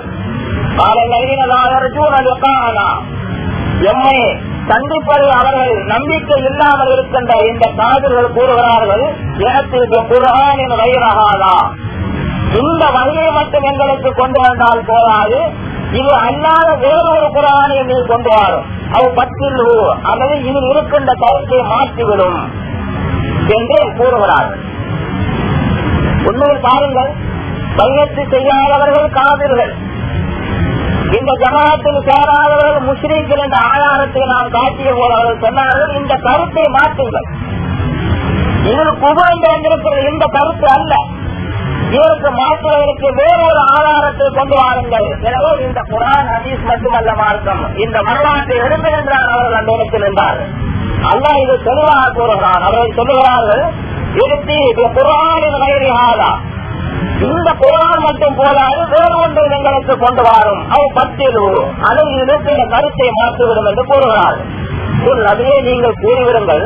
Speaker 1: எம்மை சந்திப்பது அவர்கள் நம்பிக்கை இல்லாமல் இருக்கின்ற இந்த காதல்கள் கூறுகிறார்கள் எனக்கு குரானின் வயிறகாதா இந்த வகையை மட்டும் எங்களுக்கு கொண்டு வந்தால் போதாது இது அல்லாத வேறொரு குரானை நீ கொண்டு வரும் அது பத்தில் அல்லது இதில் இருக்கின்ற கருத்தை மாற்றிவிடும் என்று கூறுகிறார்கள் உண்மையில் பாருங்கள் பயிற்சி செய்யாதவர்கள் காவிர்கள் இந்த ஜமாத்தில் சேராதவர்கள் முஸ்லீம்கள் என்ற ஆதாரத்தை நாம் காட்டிய போது அவர்கள் சொன்னார்கள் இந்த கருத்தை மாற்றுங்கள் இதில் குபுரம் தேர்ந்திருக்கிறது இந்த கருத்து அல்ல இதற்கு மாற்றுவதற்கு வேறொரு ஆதாரத்தை கொண்டு வாருங்கள் எனவே இந்த குரான் ஹதீஸ் மட்டுமல்ல மார்க்கம் இந்த வரலாற்றை எடுத்திருந்தார் அவர்கள் அந்த இடத்தில் இருந்தார்கள் அல்ல இது தெளிவாக கூறுகிறான் அவர்கள் சொல்லுகிறார்கள் இருத்தி குரானின் வயிறாதா இந்த குரான் மட்டும் போதாது வேறு ஒன்றை எங்களுக்கு கொண்டு வரும் அது பத்திரு அதை இருக்கிற கருத்தை மாற்றிவிடும் என்று கூறுகிறார்கள் அதையே நீங்கள் கூறிவிடுங்கள்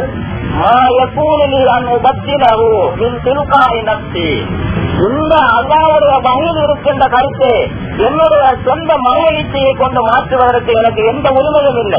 Speaker 1: இந்த அல்லாவுடைய வகையில் இருக்கின்ற கருத்து என்னுடைய சொந்த மனவெழுச்சியை கொண்டு மாற்றுவதற்கு எனக்கு எந்த உரிமையும் இல்லை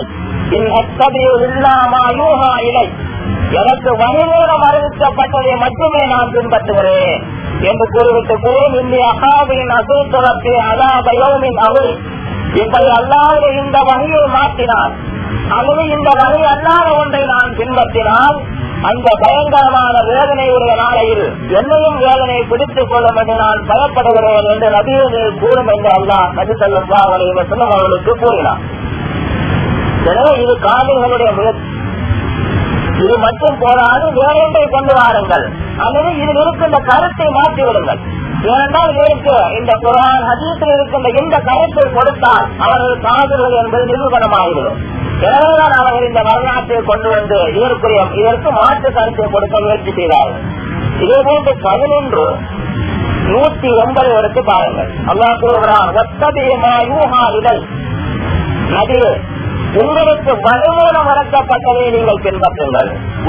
Speaker 1: இல்லாமா இலை எனக்கு வகைமூலம் அறிவிக்கப்பட்டதை மட்டுமே நான் பின்பற்றுகிறேன் என்று கூறிவிட்டு கூறும் இந்திய அகாவின் அசூத்தரத்தை அலாபயோமின் அவள் இப்படி அல்லாத இந்த வகையை மாற்றினார் அல்லது இந்த வகை அல்லாத ஒன்றை நான் பின்பற்றினால் அந்த பயங்கரமான வேதனையுடைய நாளையில் என்னையும் வேதனை பிடித்துக் கொள்ளும் என்று நான் பயப்படுகிறேன் என்று நபியில் கூறும் என்று அல்லாஹ் நபி சொல்லா அவர்களுக்கு அவர்களுக்கு கூறினார் எனவே இது காவிர்களுடைய முயற்சி இது மட்டும் போதாது வேறொன்றை கொண்டு வாருங்கள் அல்லது இதில் இருக்கின்ற கருத்தை மாற்றி விடுங்கள் ஏனென்றால் இதற்கு இந்த குரான் ஹதீஸில் இருக்கின்ற இந்த கருத்தை கொடுத்தால் அவர்கள் காதல்கள் என்பது நிரூபணமாகிவிடும் எனவேதான் அவர்கள் இந்த வரலாற்றை கொண்டு வந்து இதற்குரிய இதற்கு மாற்று கருத்தை கொடுக்க முயற்சி செய்தார்கள் இதே போன்று பதினொன்று நூத்தி ஒன்பது வரைக்கு பாருங்கள் அல்லா கூறுகிறான் ஒத்ததையமா யூஹா விடல் நதியே உங்களுக்கு வலுமூலம் வளர்க்கப்பட்டதை நீங்கள் பின்பற்றுங்கள்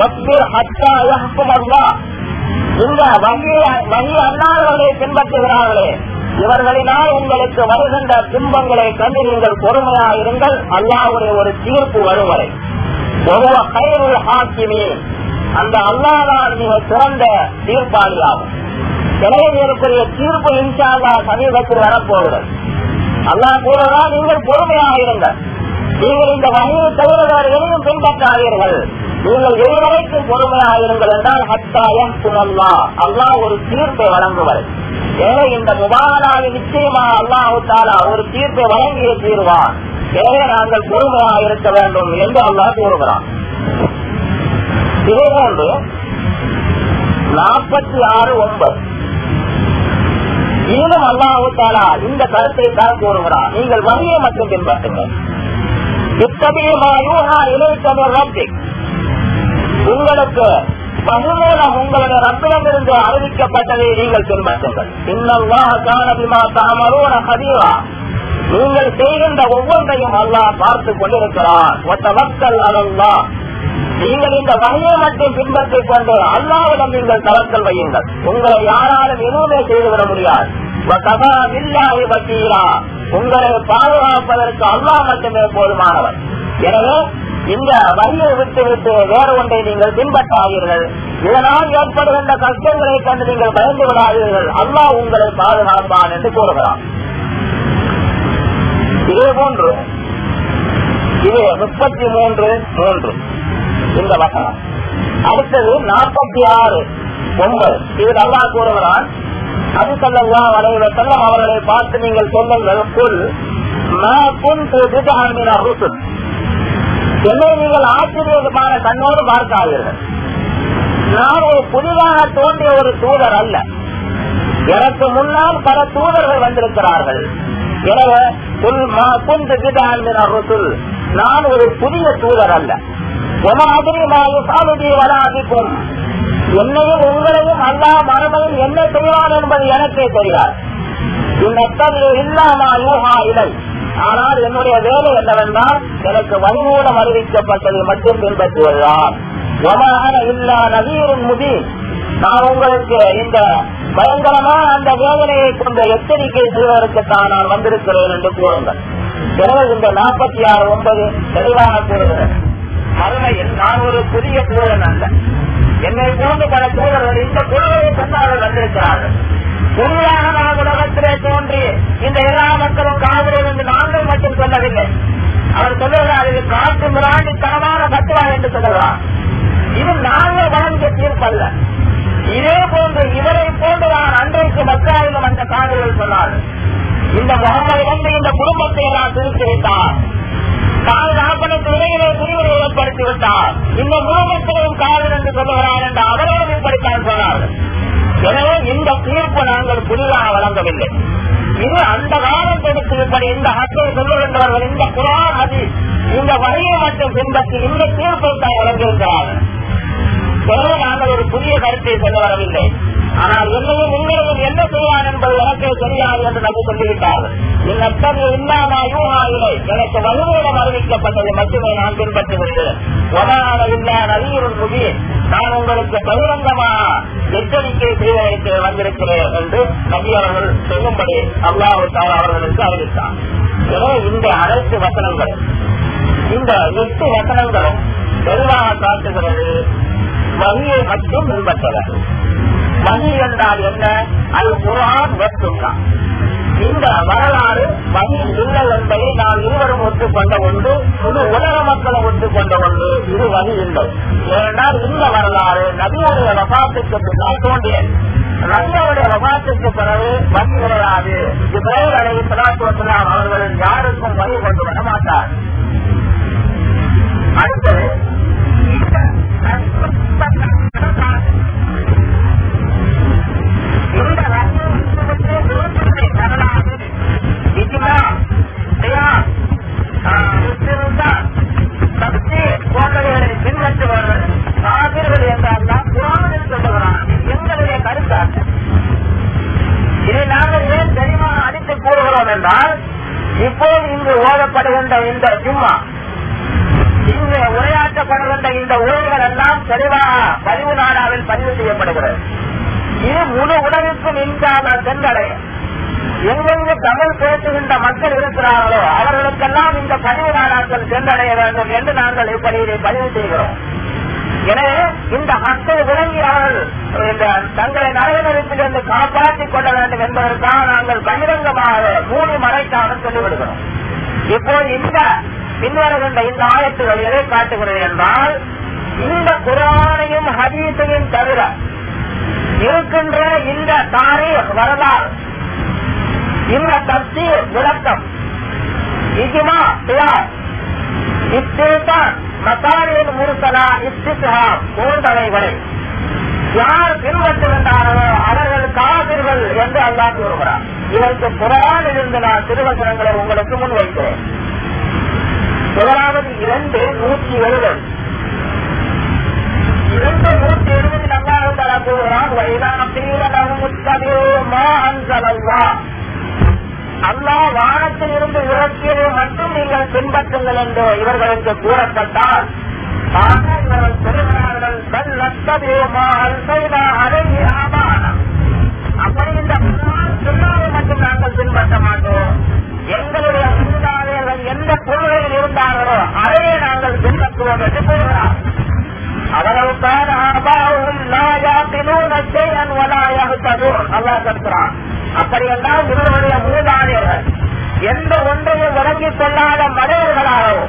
Speaker 1: இந்த வகை வகை அல்லாதவர்களை பின்பற்றுகிறார்களே இவர்களினால் உங்களுக்கு வருகின்ற துன்பங்களை கண்டு நீங்கள் பொறுமையாயிருங்கள் அல்லாவுடைய ஒரு தீர்ப்பு வரும் வரை ஒவ்வொரு கைருள் ஆக்கிமே அந்த அல்லாதான் மிக சிறந்த தீர்ப்பாளியாகும் எனவே இதற்குரிய தீர்ப்பு இன்ஷால்லா சமீபத்தில் வரப்போகிறது அல்லாஹ் கூறதா நீங்கள் பொறுமையாயிருங்கள் நீங்கள் இந்த வகையை தவிர வேறு எதையும் பின்பற்றாதீர்கள் நீங்கள் எதுவரைக்கும் பொறுமையாயிருங்கள் என்றால் ஹத்தாயம் சுனல்லா அல்லாஹ் ஒரு தீர்ப்பை வழங்குவர் எனவே இந்த முபாராவை நிச்சயமா அல்லாஹு தாலா ஒரு தீர்ப்பை வழங்கிய தீர்வான் எனவே நாங்கள் பொறுமையாக இருக்க வேண்டும் என்று அல்லாஹ் கூறுகிறான் இதேபோன்று நாற்பத்தி ஆறு ஒன்பது இன்னும் அல்லாஹு தாலா இந்த கருத்தை தான் கூறுகிறார் நீங்கள் வழியை மட்டும் பின்பற்றுங்கள் இத்தகைய இலைத்தமிழ் ரப்பிக் உங்களுக்கு மறுமூலம் உங்களுடைய ரப்பிடமிருந்து அறிவிக்கப்பட்டதை நீங்கள் பின்பற்றுங்கள் இன்னல்லாஹ் காணபிமா தாமரோன கதீரா நீங்கள் செய்கின்ற ஒவ்வொன்றையும் அல்லாஹ் பார்த்து கொண்டிருக்கிறார் ஒத்த மக்கள் அல்லா நீங்கள் இந்த வகையை மட்டும் பின்பற்றிக் கொண்டு அல்லாவிடம் நீங்கள் தவக்கல் வையுங்கள் உங்களை யாராலும் எதுவுமே செய்துவிட முடியாது உங்களை பாதுகாப்பதற்கு அல்லாஹ் மட்டுமே போதுமானவர் எனவே இந்த வழியை விட்டு விட்டு வேறு ஒன்றை நீங்கள் பின்பற்றாதீர்கள் இதனால் ஏற்படுகின்ற கஷ்டங்களை கண்டு நீங்கள் பயந்து விடாதீர்கள் அல்லாஹ் உங்களை பாதுகாப்பான் என்று கூறுகிறார் இதே போன்று இது முப்பத்தி மூன்று மூன்று இந்த வசனம் அடுத்தது நாற்பத்தி ஆறு ஒன்பது இது நல்லா கூறுகிறான் அது சொல்லலாம் வளைவ செல்லம் அவர்களை பார்த்து நீங்கள் சொல்லுங்கள் புல் என்னை நீங்கள் ஆச்சரியமான கண்ணோடு பார்க்காதீர்கள் நான் ஒரு புதிதாக தோன்றிய ஒரு தூதர் அல்ல எனக்கு முன்னால் பல தூதர்கள் வந்திருக்கிறார்கள் எனவே நான் ஒரு புதிய தூதர் அல்ல வராதிக்கும் என்னையும் உங்களையும் அல்லா மரபையும் என்ன செய்வான் என்பது எனக்கே தெரியாது இந்நத்தவில் இல்லாமா யூஹா இலை ஆனால் என்னுடைய வேலை என்னவென்றால் எனக்கு வன்மூலம் அறிவிக்கப்பட்டதை மட்டும் பின்பற்றுவதுதான் இல்லா நவீரின் முதி நான் உங்களுக்கு இந்த பயங்கரமான அந்த வேதனையை கொண்ட எச்சரிக்கை செய்வதற்குத்தான் நான் வந்திருக்கிறேன் என்று கூறுங்கள் எனவே இந்த நாற்பத்தி ஆறு ஒன்பது தெளிவாக கூறுகிறேன் மறுமையில் நான் ஒரு புதிய தூரன் அல்ல என்னை போன்று பல தூதர்கள் இந்த குழுவை சொன்னார்கள் வந்திருக்கிறார்கள் புதிதாக நான் உலகத்திலே தோன்றி இந்த எல்லா மக்களும் காவிரி என்று நாங்கள் மட்டும் சொல்லவில்லை அவர் சொல்லுகிறார் இது காட்டு மிராண்டி தரமான பத்துவா என்று சொல்லுகிறார் இது நாங்கள் வழங்கிய தீர்ப்பல்ல இதே போன்று இவரை போன்று நான் அன்றைக்கு மக்களிடம் அந்த காவிரிகள் சொன்னார்கள் இந்த முகமது வந்து இந்த குடும்பத்தை எல்லாம் திருத்தி விட்டார் பாதுகாப்பனுக்கு இடையிலே பிரிவினை ஏற்படுத்தி விட்டார் இந்த குடும்பத்திலும் காவல் என்று சொல்லுகிறார் என்று அவரோடு இப்படித்தான் சொன்னார்கள் எனவே இந்த தீர்ப்பு நாங்கள் புதிதாக வழங்கவில்லை இது அந்த காலத்திற்கு இப்படி இந்த ஹக்கை சொல்லுகின்றவர்கள் இந்த குரான் அதி இந்த வழியை மட்டும் பின்பற்றி இந்த தீர்ப்பை தான் வழங்கியிருக்கிறார்கள் எனவே நாங்கள் ஒரு புதிய கருத்தை சொல்ல வரவில்லை ஆனால் என்னையும் உங்களையும் என்ன செய்வான் என்பது எனக்கே தெரியாது என்று நம்ம சொல்லிவிட்டார்கள் இந்நத்தம் இல்லாமா யூகா இல்லை எனக்கு வலுவேடம் அறிவிக்கப்பட்டதை மட்டுமே நான் பின்பற்றுகிறேன் ஒதான இல்லா நவீரும் புதி நான் உங்களுக்கு பகிரங்கமா எச்சரிக்கை செய்வதற்கு வந்திருக்கிறேன் என்று நபி அவர்கள் சொல்லும்படி அல்லாஹு அவர்களுக்கு அறிவித்தார் எனவே இந்த அனைத்து வசனங்கள் இந்த எட்டு வசனங்களும் தெளிவாக காட்டுகிறது வழியை மட்டும் பின்பற்றவர் வழி என்றால் என்ன அது குரான் வெற்றுதான் இந்த வரலாறு வழி இல்லை என்பதை நாம் இருவரும் ஒத்துக்கொண்ட ஒன்று முழு உலக மக்களும் ஒத்துக்கொண்ட ஒன்று இது வழி இல்லை ஏனென்றால் இந்த வரலாறு நபியுடைய வபாத்துக்கு பின்னால் தோன்றியது நபியுடைய வபாத்துக்கு பிறகு வழி கிடையாது இப்ராஹிம் அலை சலாத்து வசலாம் அவர்களின் யாருக்கும் வழி கொண்டு வர மாட்டார் அடுத்தது இப்போது இங்கு ஓதப்படுகின்ற இந்த ஜும்மா இங்கு உரையாற்றப்படுகின்ற இந்த உரைகள் எல்லாம் தெளிவாக பதிவு நாடாவில் பதிவு செய்யப்படுகிறது இது முழு உலகிற்கும் இன்றாக சென்றடையும் எங்கெங்கு தமிழ் பேசுகின்ற மக்கள் இருக்கிறார்களோ அவர்களுக்கெல்லாம் இந்த பதிவு நாடாக்கள் சென்றடைய வேண்டும் என்று நாங்கள் இப்படி இதை பதிவு செய்கிறோம் எனவே இந்த மக்கள் விளங்கி அவர்கள் இந்த தங்களை நரகத்திலிருந்து காப்பாற்றிக் கொள்ள வேண்டும் என்பதற்காக நாங்கள் பகிரங்கமாக மூணு மறைக்காக சொல்லிவிடுகிறோம் இப்போது இந்த பின்வருகின்ற இந்த ஆயத்துகள் எதை காட்டுகிறது என்றால் இந்த குரானையும் ஹதீஸையும் தவிர இருக்கின்ற இந்த தாரே வரலாறு இந்த தப்சீர் விளக்கம் இஜிமா தியார் இத்தேதான் மசாரியின் முருசலா இஸ்திஹா போன்றவைகளை யார் பின்பற்றுகின்றார்களோ அவர்கள் காவிர்கள் என்று அல்லா கூறுகிறார் இதற்கு குரானில் இருந்து நான் திருவசனங்களை உங்களுக்கு முன் வைக்கிறேன் முதலாவது இரண்டு நூற்றி எழுபது இரண்டு நூற்றி எழுபதில் அல்லாஹ் தலா கூறுகிறான் அல்லாஹ் வானத்தில் இருந்து இறக்கியதை மட்டும் நீங்கள் பின்பற்றுங்கள் என்று இவர்களுக்கு கூறப்பட்டால் இவர்கள் சொல்கிறார்கள் அப்படி இந்த சொன்னாலே மட்டும் நாங்கள் பின்பற்ற மாட்டோம் எங்களுடைய மூதாதையர்கள் எந்த கொள்கையில் இருந்தார்களோ அதையே நாங்கள் பின்பற்றுவோம் என்று கூறுகிறார் அவர்களுக்கான அபாவும் அல்லா கற்கிறான் அப்படி என்றால் இவர்களுடைய மூதாதையர்கள் எந்த ஒன்றையும் விளங்கிக் கொள்ளாத மனிதர்களாகவும்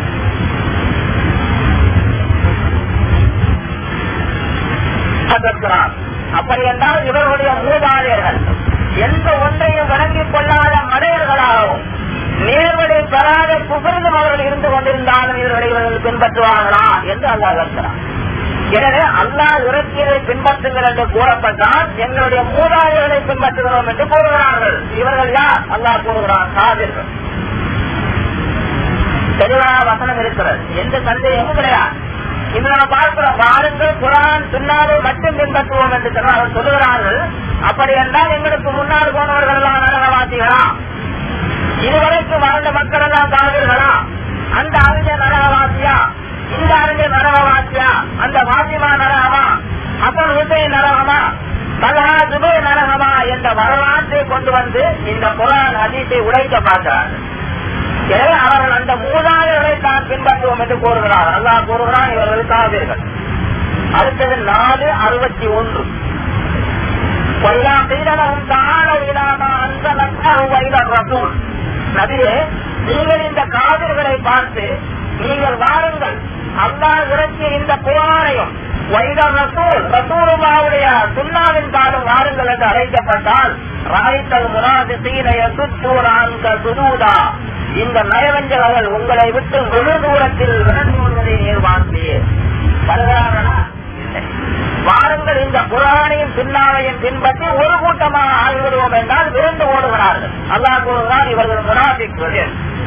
Speaker 1: கற்கிறான் அப்படி என்றால் இவர்களுடைய மூதாதையர்கள் எந்த ஒன்றையும் விளங்கிக் கொள்ளாத மனிதர்களாகவும் நேர்வழி பெறாத புகழ்ந்தும் அவர்கள் இருந்து கொண்டிருந்தாலும் இவர்களை இவர்கள் பின்பற்றுவார்களா என்று அல்லாஹ் கற்கிறான் எனவே அல்லாஹ் இறக்கியதை பின்பற்றுங்கள் என்று கூறப்பட்டால் எங்களுடைய மூதாதைகளை பின்பற்றுகிறோம் என்று கூறுகிறார்கள் இவர்கள் யார் அல்லாஹ் கூறுகிறார் சாதிர்கள் தெளிவான வசனம் இருக்கிறது எந்த சந்தேகமும் கிடையாது இது நம்ம பார்க்கிறோம் பாருங்கள் குரான் சுண்ணாவை மட்டும் பின்பற்றுவோம் என்று சொன்னார்கள் சொல்லுகிறார்கள் அப்படி என்றால் எங்களுக்கு முன்னால் போனவர்கள் எல்லாம் நரகவாசிகளா இதுவரைக்கும் வாழ்ந்த மக்கள் எல்லாம் காவிர்களா அந்த அறிஞர் நரகவாசியா இந்த அறிஞர் நரகவாசியா அந்த வாசிமா நரகமா அசல் ஹுசைன் நரகமா பலஹா சுபே நரகமா என்ற வரலாற்றை கொண்டு வந்து இந்த குரான் ஹதீஸை உடைக்க பார்க்கிறார்கள் எனவே அவர்கள் அந்த மூதாதைகளை தான் பின்பற்றுவோம் என்று கூறுகிறார் அல்லா கூறுகிறான் இவர்கள் காவீர்கள் அடுத்தது நாலு அறுபத்தி ஒன்று நபியே நீங்கள் இந்த காவிர்களை பார்த்து நீங்கள் வாருங்கள் அல்லா இறக்கிய இந்த புகாரையும் வைதர் ரசூல் ரசூலுல்லாவுடைய சுண்ணாவின் காலம் வாருங்கள் என்று அழைக்கப்பட்டால் ராய்த்தல் முனாது சீனைய சுத்தூராங்க சுதூதா இந்த நயவஞ்சகர்கள் உங்களை விட்டு வெகு தூரத்தில் விரண்டுவதை நீர் வாழ்ந்தீர் வருகிறார்களா வாருங்கள் இந்த புராணையும் பின்னாவையும் பின்பற்றி ஒரு கூட்டமாக ஆகிவிடுவோம் என்றால் விருந்து ஓடுகிறார்கள் அல்லா கூறுகிறார் இவர்கள் முனாபிக்குவது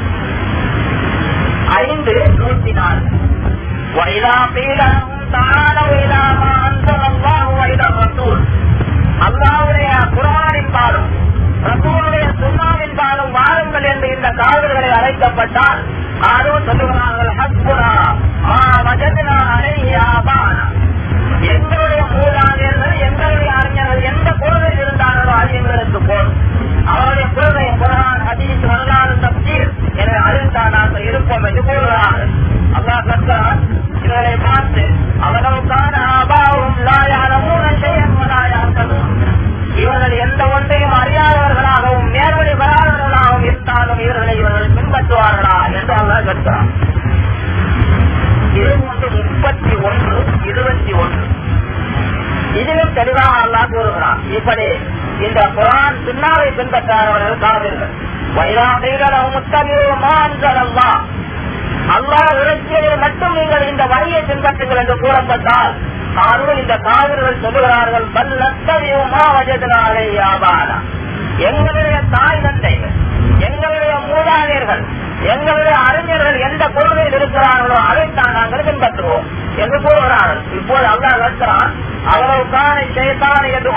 Speaker 1: ஐந்து நூத்தி நாலு வைதா பீடமும் தான வைதாமா அந்தமாக வைதா ரசூல் அல்லாவுடைய குரானின் பாலும் ரசூலுடைய சுண்ணாவின் பாலும் வாருங்கள் என்று இந்த காவல்களை அழைக்கப்பட்டால் ஆரும் சொல்லுகிறார்கள் ஹஸ்புனா மா வஜதினா அலையாபானா எங்களுடைய மூலாதையர்கள் எங்களுடைய அறிஞர்கள் எந்த கொள்கையில் இருந்தார்களோ அது எங்களுக்கு போதும் அவருடைய கொள்கை குரான் ஹதீஸ் வரலாறு தப்சீர் என அறிந்தால் நாங்கள் இருப்போம் என்று கூறுகிறார்கள் அல்லா கற்கிறார் இவர்களை பார்த்து அவர்களுக்கான அபாவும் லாயானமும் செய்யலாயாக்கணும் இவர்கள் எந்த ஒன்றையும் அறியாதவர்களாகவும் நேர்வழி வராதவர்களாகவும் இருந்தாலும் இவர்களை இவர்கள் பின்பற்றுவார்களா என்று அல்லா கற்கிறார் இது ஒன்று முப்பத்தி ஒன்று இருபத்தி ஒன்று இதிலும் தெளிவாக அல்லா கூறுகிறான் இப்படி இந்த குரான் சுண்ணாவை பின்பற்றாதவர்கள் காவிர்கள் வைராசைகளும் முத்தமிழல்லா அல்லா இறக்கியதை மட்டும் நீங்கள் இந்த வழியை பின்பற்றுங்கள் என்று கூறப்பட்டால் ஆனாலும் இந்த காவிர்கள் சொல்லுகிறார்கள் பல்லத்தவியுமா வஜதனாலே யாபானா எங்களுடைய தாய் தந்தைகள் எங்களுடைய மூதாதையர்கள் எங்களுடைய அறிஞர்கள் எந்த கொள்கையில் இருக்கிறார்களோ அதைத்தான் நாங்கள் பின்பற்றுவோம் என்று கூறுகிறார்கள் இப்போது அல்லா இருக்கிறான் அவர்களுக்கான செய்தான என்று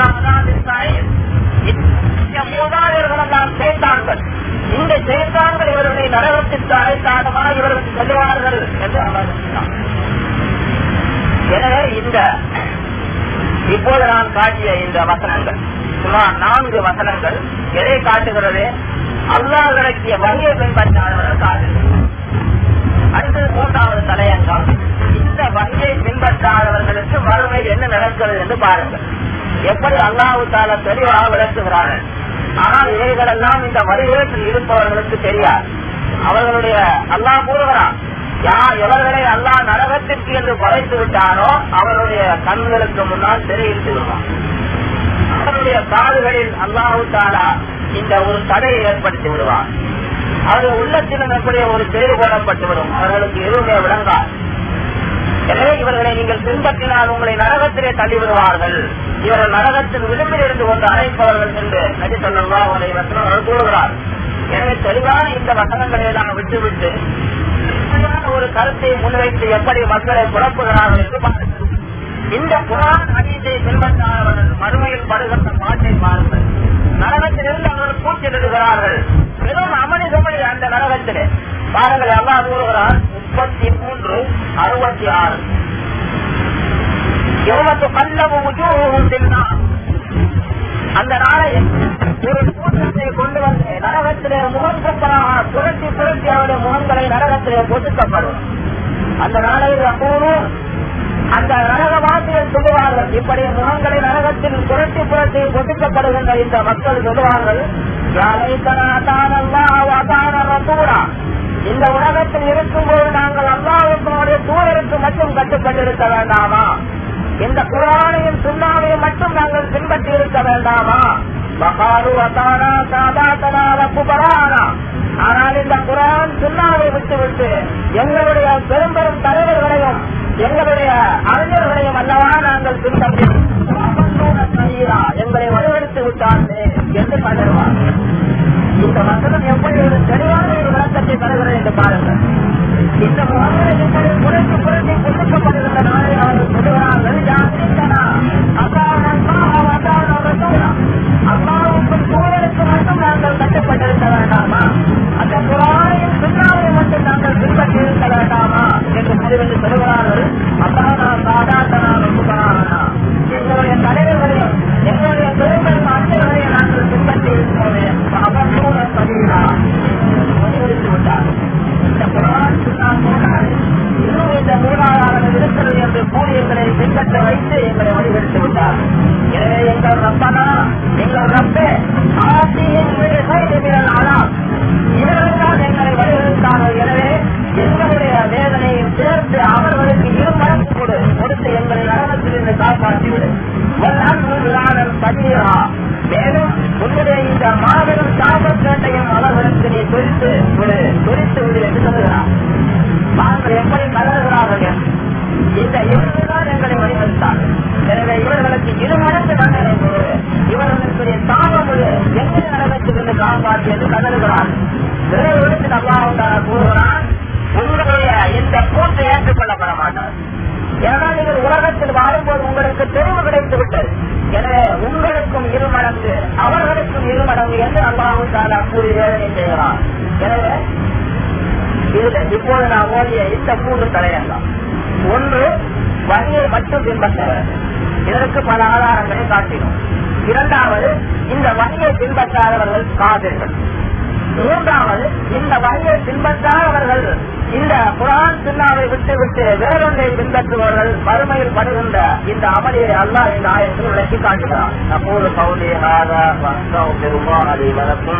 Speaker 1: மூதாதையர்கள் எல்லாம் செய்தார்கள் இந்த செய்தான்கள் இவர்களை நரகத்திற்கு அழைத்தாகமா இவர்களுக்கு செல்வார்கள் என்று அவர் எனவே இந்த இப்போது நான் காட்டிய இந்த வசனங்கள் சுமார் நான்கு வசனங்கள் எதை காட்டுகிறது அல்லாஹ் விளக்கிய வகையை பின்பற்றாதவர்கள் காட்டுகிறது அடுத்தது மூன்றாவது தலையங்கம் இந்த வகையை பின்பற்றாதவர்களுக்கு மறுமை என்ன நடக்கிறது என்று பாருங்கள் எப்படி அல்லாஹு தால தெளிவாக விளக்குகிறார்கள் ஆனால் இவைகளெல்லாம் இந்த வழிகேட்டில் இருப்பவர்களுக்கு தெரியாது அவர்களுடைய அல்லாஹ் கூறுகிறான் யார் எவர்களை அல்லா நரகத்திற்கு என்று படைத்து விட்டாரோ அவருடைய கண்களுக்கு முன்னால் தெரிவித்து விடுவான் அவருடைய காதுகளில் அல்லாஹு தாலா இந்த ஒரு தடையை ஏற்படுத்தி விடுவார் அவருடைய உள்ளத்திலும் எப்படி ஒரு தெளிவு போடப்பட்டு விடும் அவர்களுக்கு எதுவுமே விளங்காது எனவே இவர்களை நீங்கள் பின்பற்றினால் உங்களை நரகத்திலே தள்ளிவிடுவார்கள் இவர்கள் நரகத்தின் விளிம்பில் இருந்து கொண்டு அழைப்பவர்கள் என்று நடி சொல்லா உங்களை வசனம் கூறுகிறார் எனவே தெளிவான இந்த வசனங்களை எல்லாம் விட்டுவிட்டு ஒரு கருத்தை முன்வைத்து எப்படி மக்களை குழப்புகிறார்கள் என்று பாருங்கள் இந்த குரான் அநீதியை பின்பற்றாதவர்கள் மறுமையில் படுகின்ற பாட்டை பாருங்கள் நரகத்திலிருந்து அவர்கள் கூச்சிடுகிறார்கள் வெறும் அமளிதமணி அந்த நரகத்திலே பாருங்கள் எல்லாம் கூறுகிறார் முப்பத்தி மூன்று அறுபத்தி ஆறு எவ்வளவு கல்லவு உஜூரும் தின்னார் அந்த நாளை ஒரு கூட்டத்தை கொண்டு வந்து நரகத்திலே முகம் கொப்பராக புரட்டி புரட்டி அவருடைய முகங்களை நரகத்திலே பொதுக்கப்படும் அந்த நாளையில் அப்போதும் அந்த நரகவாசிகள் சொல்லுவார்கள் இப்படி முகங்களை நரகத்தில் புரட்டி புரட்டி பொதுக்கப்படுகின்ற இந்த மக்கள் சொல்லுவார்கள் இந்த உலகத்தில் இருக்கும்போது நாங்கள் அல்லாவுடைய தூதருக்கு மட்டும் கட்டுப்பட்டிருக்க வேண்டாமா இந்த குரானையும் சுண்ணாவையும் மட்டும் நாங்கள் பின்பற்றி இருக்க வேண்டாமா மகாரு அதானா சாதாத்தனா ரப்புபரானா ஆனால் இந்த குரான் சுண்ணாவை விட்டுவிட்டு எங்களுடைய பெரும் பெரும் தலைவர்களையும் எங்களுடைய அறிஞர்களையும் அல்லவா நாங்கள் பின்பற்றி எங்களை வலுவெடுத்து விட்டார்கள் என்று கருதுவார் இந்த வசனம் எப்படி ஒரு தெளிவான ஒரு விளக்கத்தை தருகிறது என்று பாருங்கள் இந்த முகங்களை எப்படி குறைத்து குறைத்து கொடுக்கப்படுகின்ற நாளை அவர்கள் சொல்லுகிறார்கள் யாத்திரிக்கனா அல்லாவுக்கும் சூழலுக்கு மட்டும் நாங்கள் கட்டுப்பட்டிருக்க வேண்டாமா அந்த குரானையும் சுண்ணாவையும் மட்டும் நாங்கள் பின்பற்றி இருக்க வேண்டாமா என்று அறிவித்து சொல்லுகிறார்கள் அசானா சாதாத்தனா சுபரானா எங்களுடைய தலைவர்களையும் எங்களுடைய பெருமையும் அச்சர்களையும் நாங்கள் பின்பற்றி இருக்கிறோமே அவர்களோட பதிலா முடிவெடுத்து விட்டார் இந்த குரான் சுண்ணா போனார் இன்னும் இந்த மூலாதாரம் இருக்கிறது என்று கூறி எங்களை பின்பற்ற வைத்து எங்களை வழிபடுத்தி விட்டார் எனவே எங்கள் ரப்பனா எங்கள் ரப்பே ஆசியின் ஆளாம் இவர்கள்தான் எங்களை வழிவகுத்தார்கள் எனவே எங்களுடைய வேதனையும் சேர்த்து அவர்களுக்கு இரு மடங்கு கொடு கொடுத்து எங்களை நரகத்திலிருந்து காப்பாற்றிவிடு பதியா மேலும் உன்னுடைய இந்த மாபெரும் சாபக்கேட்டையும் அவர்களுக்கு நீ குறித்து விடு குறித்து விடு என்று சொல்லுகிறார் நாங்கள் எப்படி கலருகிறார்கள் இந்த இவர்கள்தான் எங்களை வழிவகுத்தார்கள் எனவே இவர்களுக்கு இரு மடங்கு தண்டனை கொடு இவர்களுக்கு சாபம் எங்களை நரகத்திலிருந்து காப்பாற்றி என்று கதறுகிறார் வேறு விடுத்து நல்லாவுக்காக கூறுகிறான் உங்களுடைய இந்த கூட்டு ஏற்றுக்கொள்ளப்பட மாட்டார் ஏன்னா நீங்கள் உலகத்தில் வாழும்போது உங்களுக்கு தெளிவு கிடைத்து விட்டது எனவே உங்களுக்கும் இரு மடங்கு அவர்களுக்கும் இரு மடங்கு என்று அல்லாவும் தாலா கூறி வேதனை செய்கிறார் எனவே இதுல இப்போது நான் ஓடிய இந்த மூன்று தலையங்கம் ஒன்று வழியை மட்டும் பின்பற்ற வேண்டும் இதற்கு பல ஆதாரங்களை காட்டினோம் இரண்டாவது இந்த வழியை பின்பற்றாதவர்கள் காதல்கள் மூன்றாவது இந்த வழியை பின்பற்றாதவர்கள் இந்த குரான் சின்னாவை விட்டு விட்டு வேறொன்றை பின்பற்றுபவர்கள் வறுமையில் படுகின்ற இந்த அமளியை அல்லா இந்த ஆயத்தில் விளக்கி காட்டுகிறார் அப்போது பவுலி ஹாதா பெருமாளி வளர்க்கும்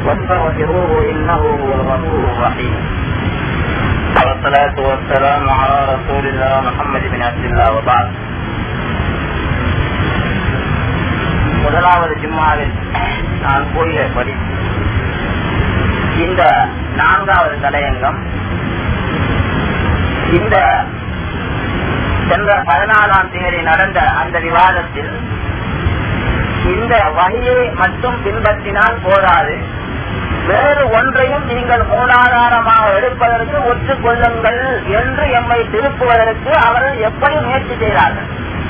Speaker 1: والصلاة والسلام على رسول الله محمد بن عبد الله وبعد முதலாவது ஜிம்மாவில் நான் கூறியபடி இந்த நான்காவது தலையங்கம் இந்த சென்ற பதினாலாம் தேதி நடந்த அந்த விவாதத்தில் இந்த வகையை மட்டும் பின்பற்றினால் போதாது வேறு ஒன்றையும் நீங்கள் மூலாதாரமாக எடுப்பதற்கு ஒற்றுக்கொள்ளுங்கள் என்று எம்மை திருப்புவதற்கு அவர்கள் எப்படி முயற்சி செய்தார்கள்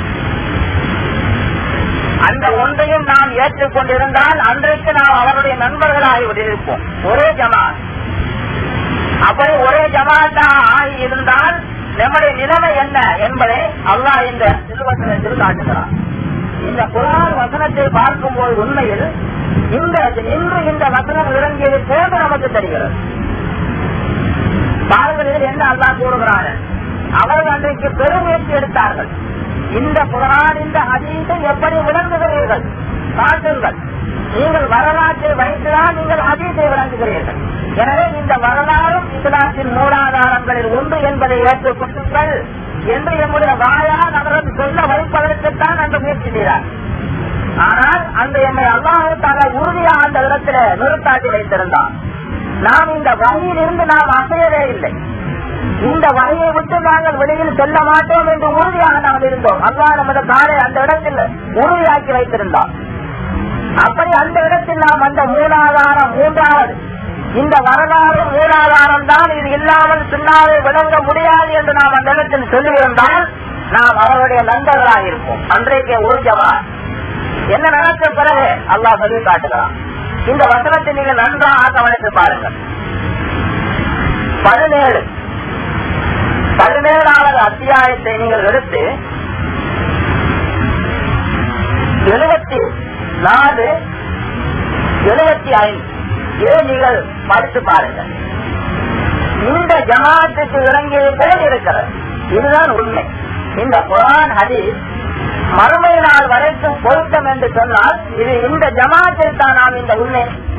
Speaker 1: அந்த ஒன்றையும் நாம் ஏற்றுக்கொண்டிருந்தால் அன்றைக்கு நாம் அவருடைய நண்பர்களாகிவிட்டிருப்போம் ஒரே ஜமாத் அப்படி ஒரே ஜமாத்தாக ஆகி இருந்தால் நம்முடைய நிலைமை என்ன என்பதை அல்லாஹ் இந்த திருவசனத்தில் காட்டுகிறார் இந்த குரான் வசனத்தை பார்க்கும்போது உண்மையில் இந்த இன்று இந்த வசனம் இறங்கியது போன்று நமக்கு தெரிகிறது பாருங்கள் இதில் என்ன அல்லா கூறுகிறார் அவர்கள் அன்றைக்கு பெருமுயற்சி எடுத்தார்கள் இந்த குரான் இந்த அதீசை எப்படி விளங்குகிறீர்கள் காட்டுங்கள் நீங்கள் வரலாற்றை வைத்துதான் நீங்கள் அதீசை விளங்குகிறீர்கள் எனவே இந்த வரலாறும் இஸ்லாத்தின் மூலாதாரங்களில் ஒன்று என்பதை ஏற்றுக்கொள்ளுங்கள் என்று எம்முடைய வாயால் அவர்கள் சொல்ல வைப்பதற்குத்தான் அந்த முயற்சி செய்தார் ஆனால் அந்த எம்மை அல்லாஹால உறுதியாக அந்த இடத்துல நிறுத்தாட்டி வைத்திருந்தார் நாம் இந்த வழியில் இருந்து நாம் அசையவே இல்லை இந்த வகையை விட்டு நாங்கள் வெளியில் செல்ல மாட்டோம் என்று உறுதியாக நாம் இருந்தோம் அல்லா நமது காலை அந்த இடத்தில் உறுதியாக்கி வைத்திருந்தோம் அப்படி அந்த இடத்தில் நாம் அந்த மூலாதாரம் மூன்றாவது இந்த வரலாறு மூலாதாரம் தான் இது இல்லாமல் பின்னாலே விளங்க முடியாது என்று நாம் அந்த இடத்தில் சொல்லியிருந்தால் நாம் அவருடைய நண்பர்களாக இருப்போம் அன்றைக்கே ஊர்ஜமா என்ன நடக்க பிறகு அல்லாஹ் சொல்லி காட்டுகிறான் இந்த வசனத்தை நீங்கள் நன்றாக கவனித்து பாருங்கள் பதினேழு பதினேழாவது அத்தியாயத்தை நீங்கள் எடுத்து எழுபத்தி நாலு எழுபத்தி ஐந்து இதை நீங்கள் படித்து பாருங்கள் இந்த ஜமாத்துக்கு இறங்கியது போல் இருக்கிறது இதுதான் உண்மை இந்த குரான் ஹதீஸ் மறுமை நாள் வரைக்கும் பொருத்தம் என்று சொன்னால் இது இந்த ஜமாத்தில் தான் நாம் இந்த உண்மை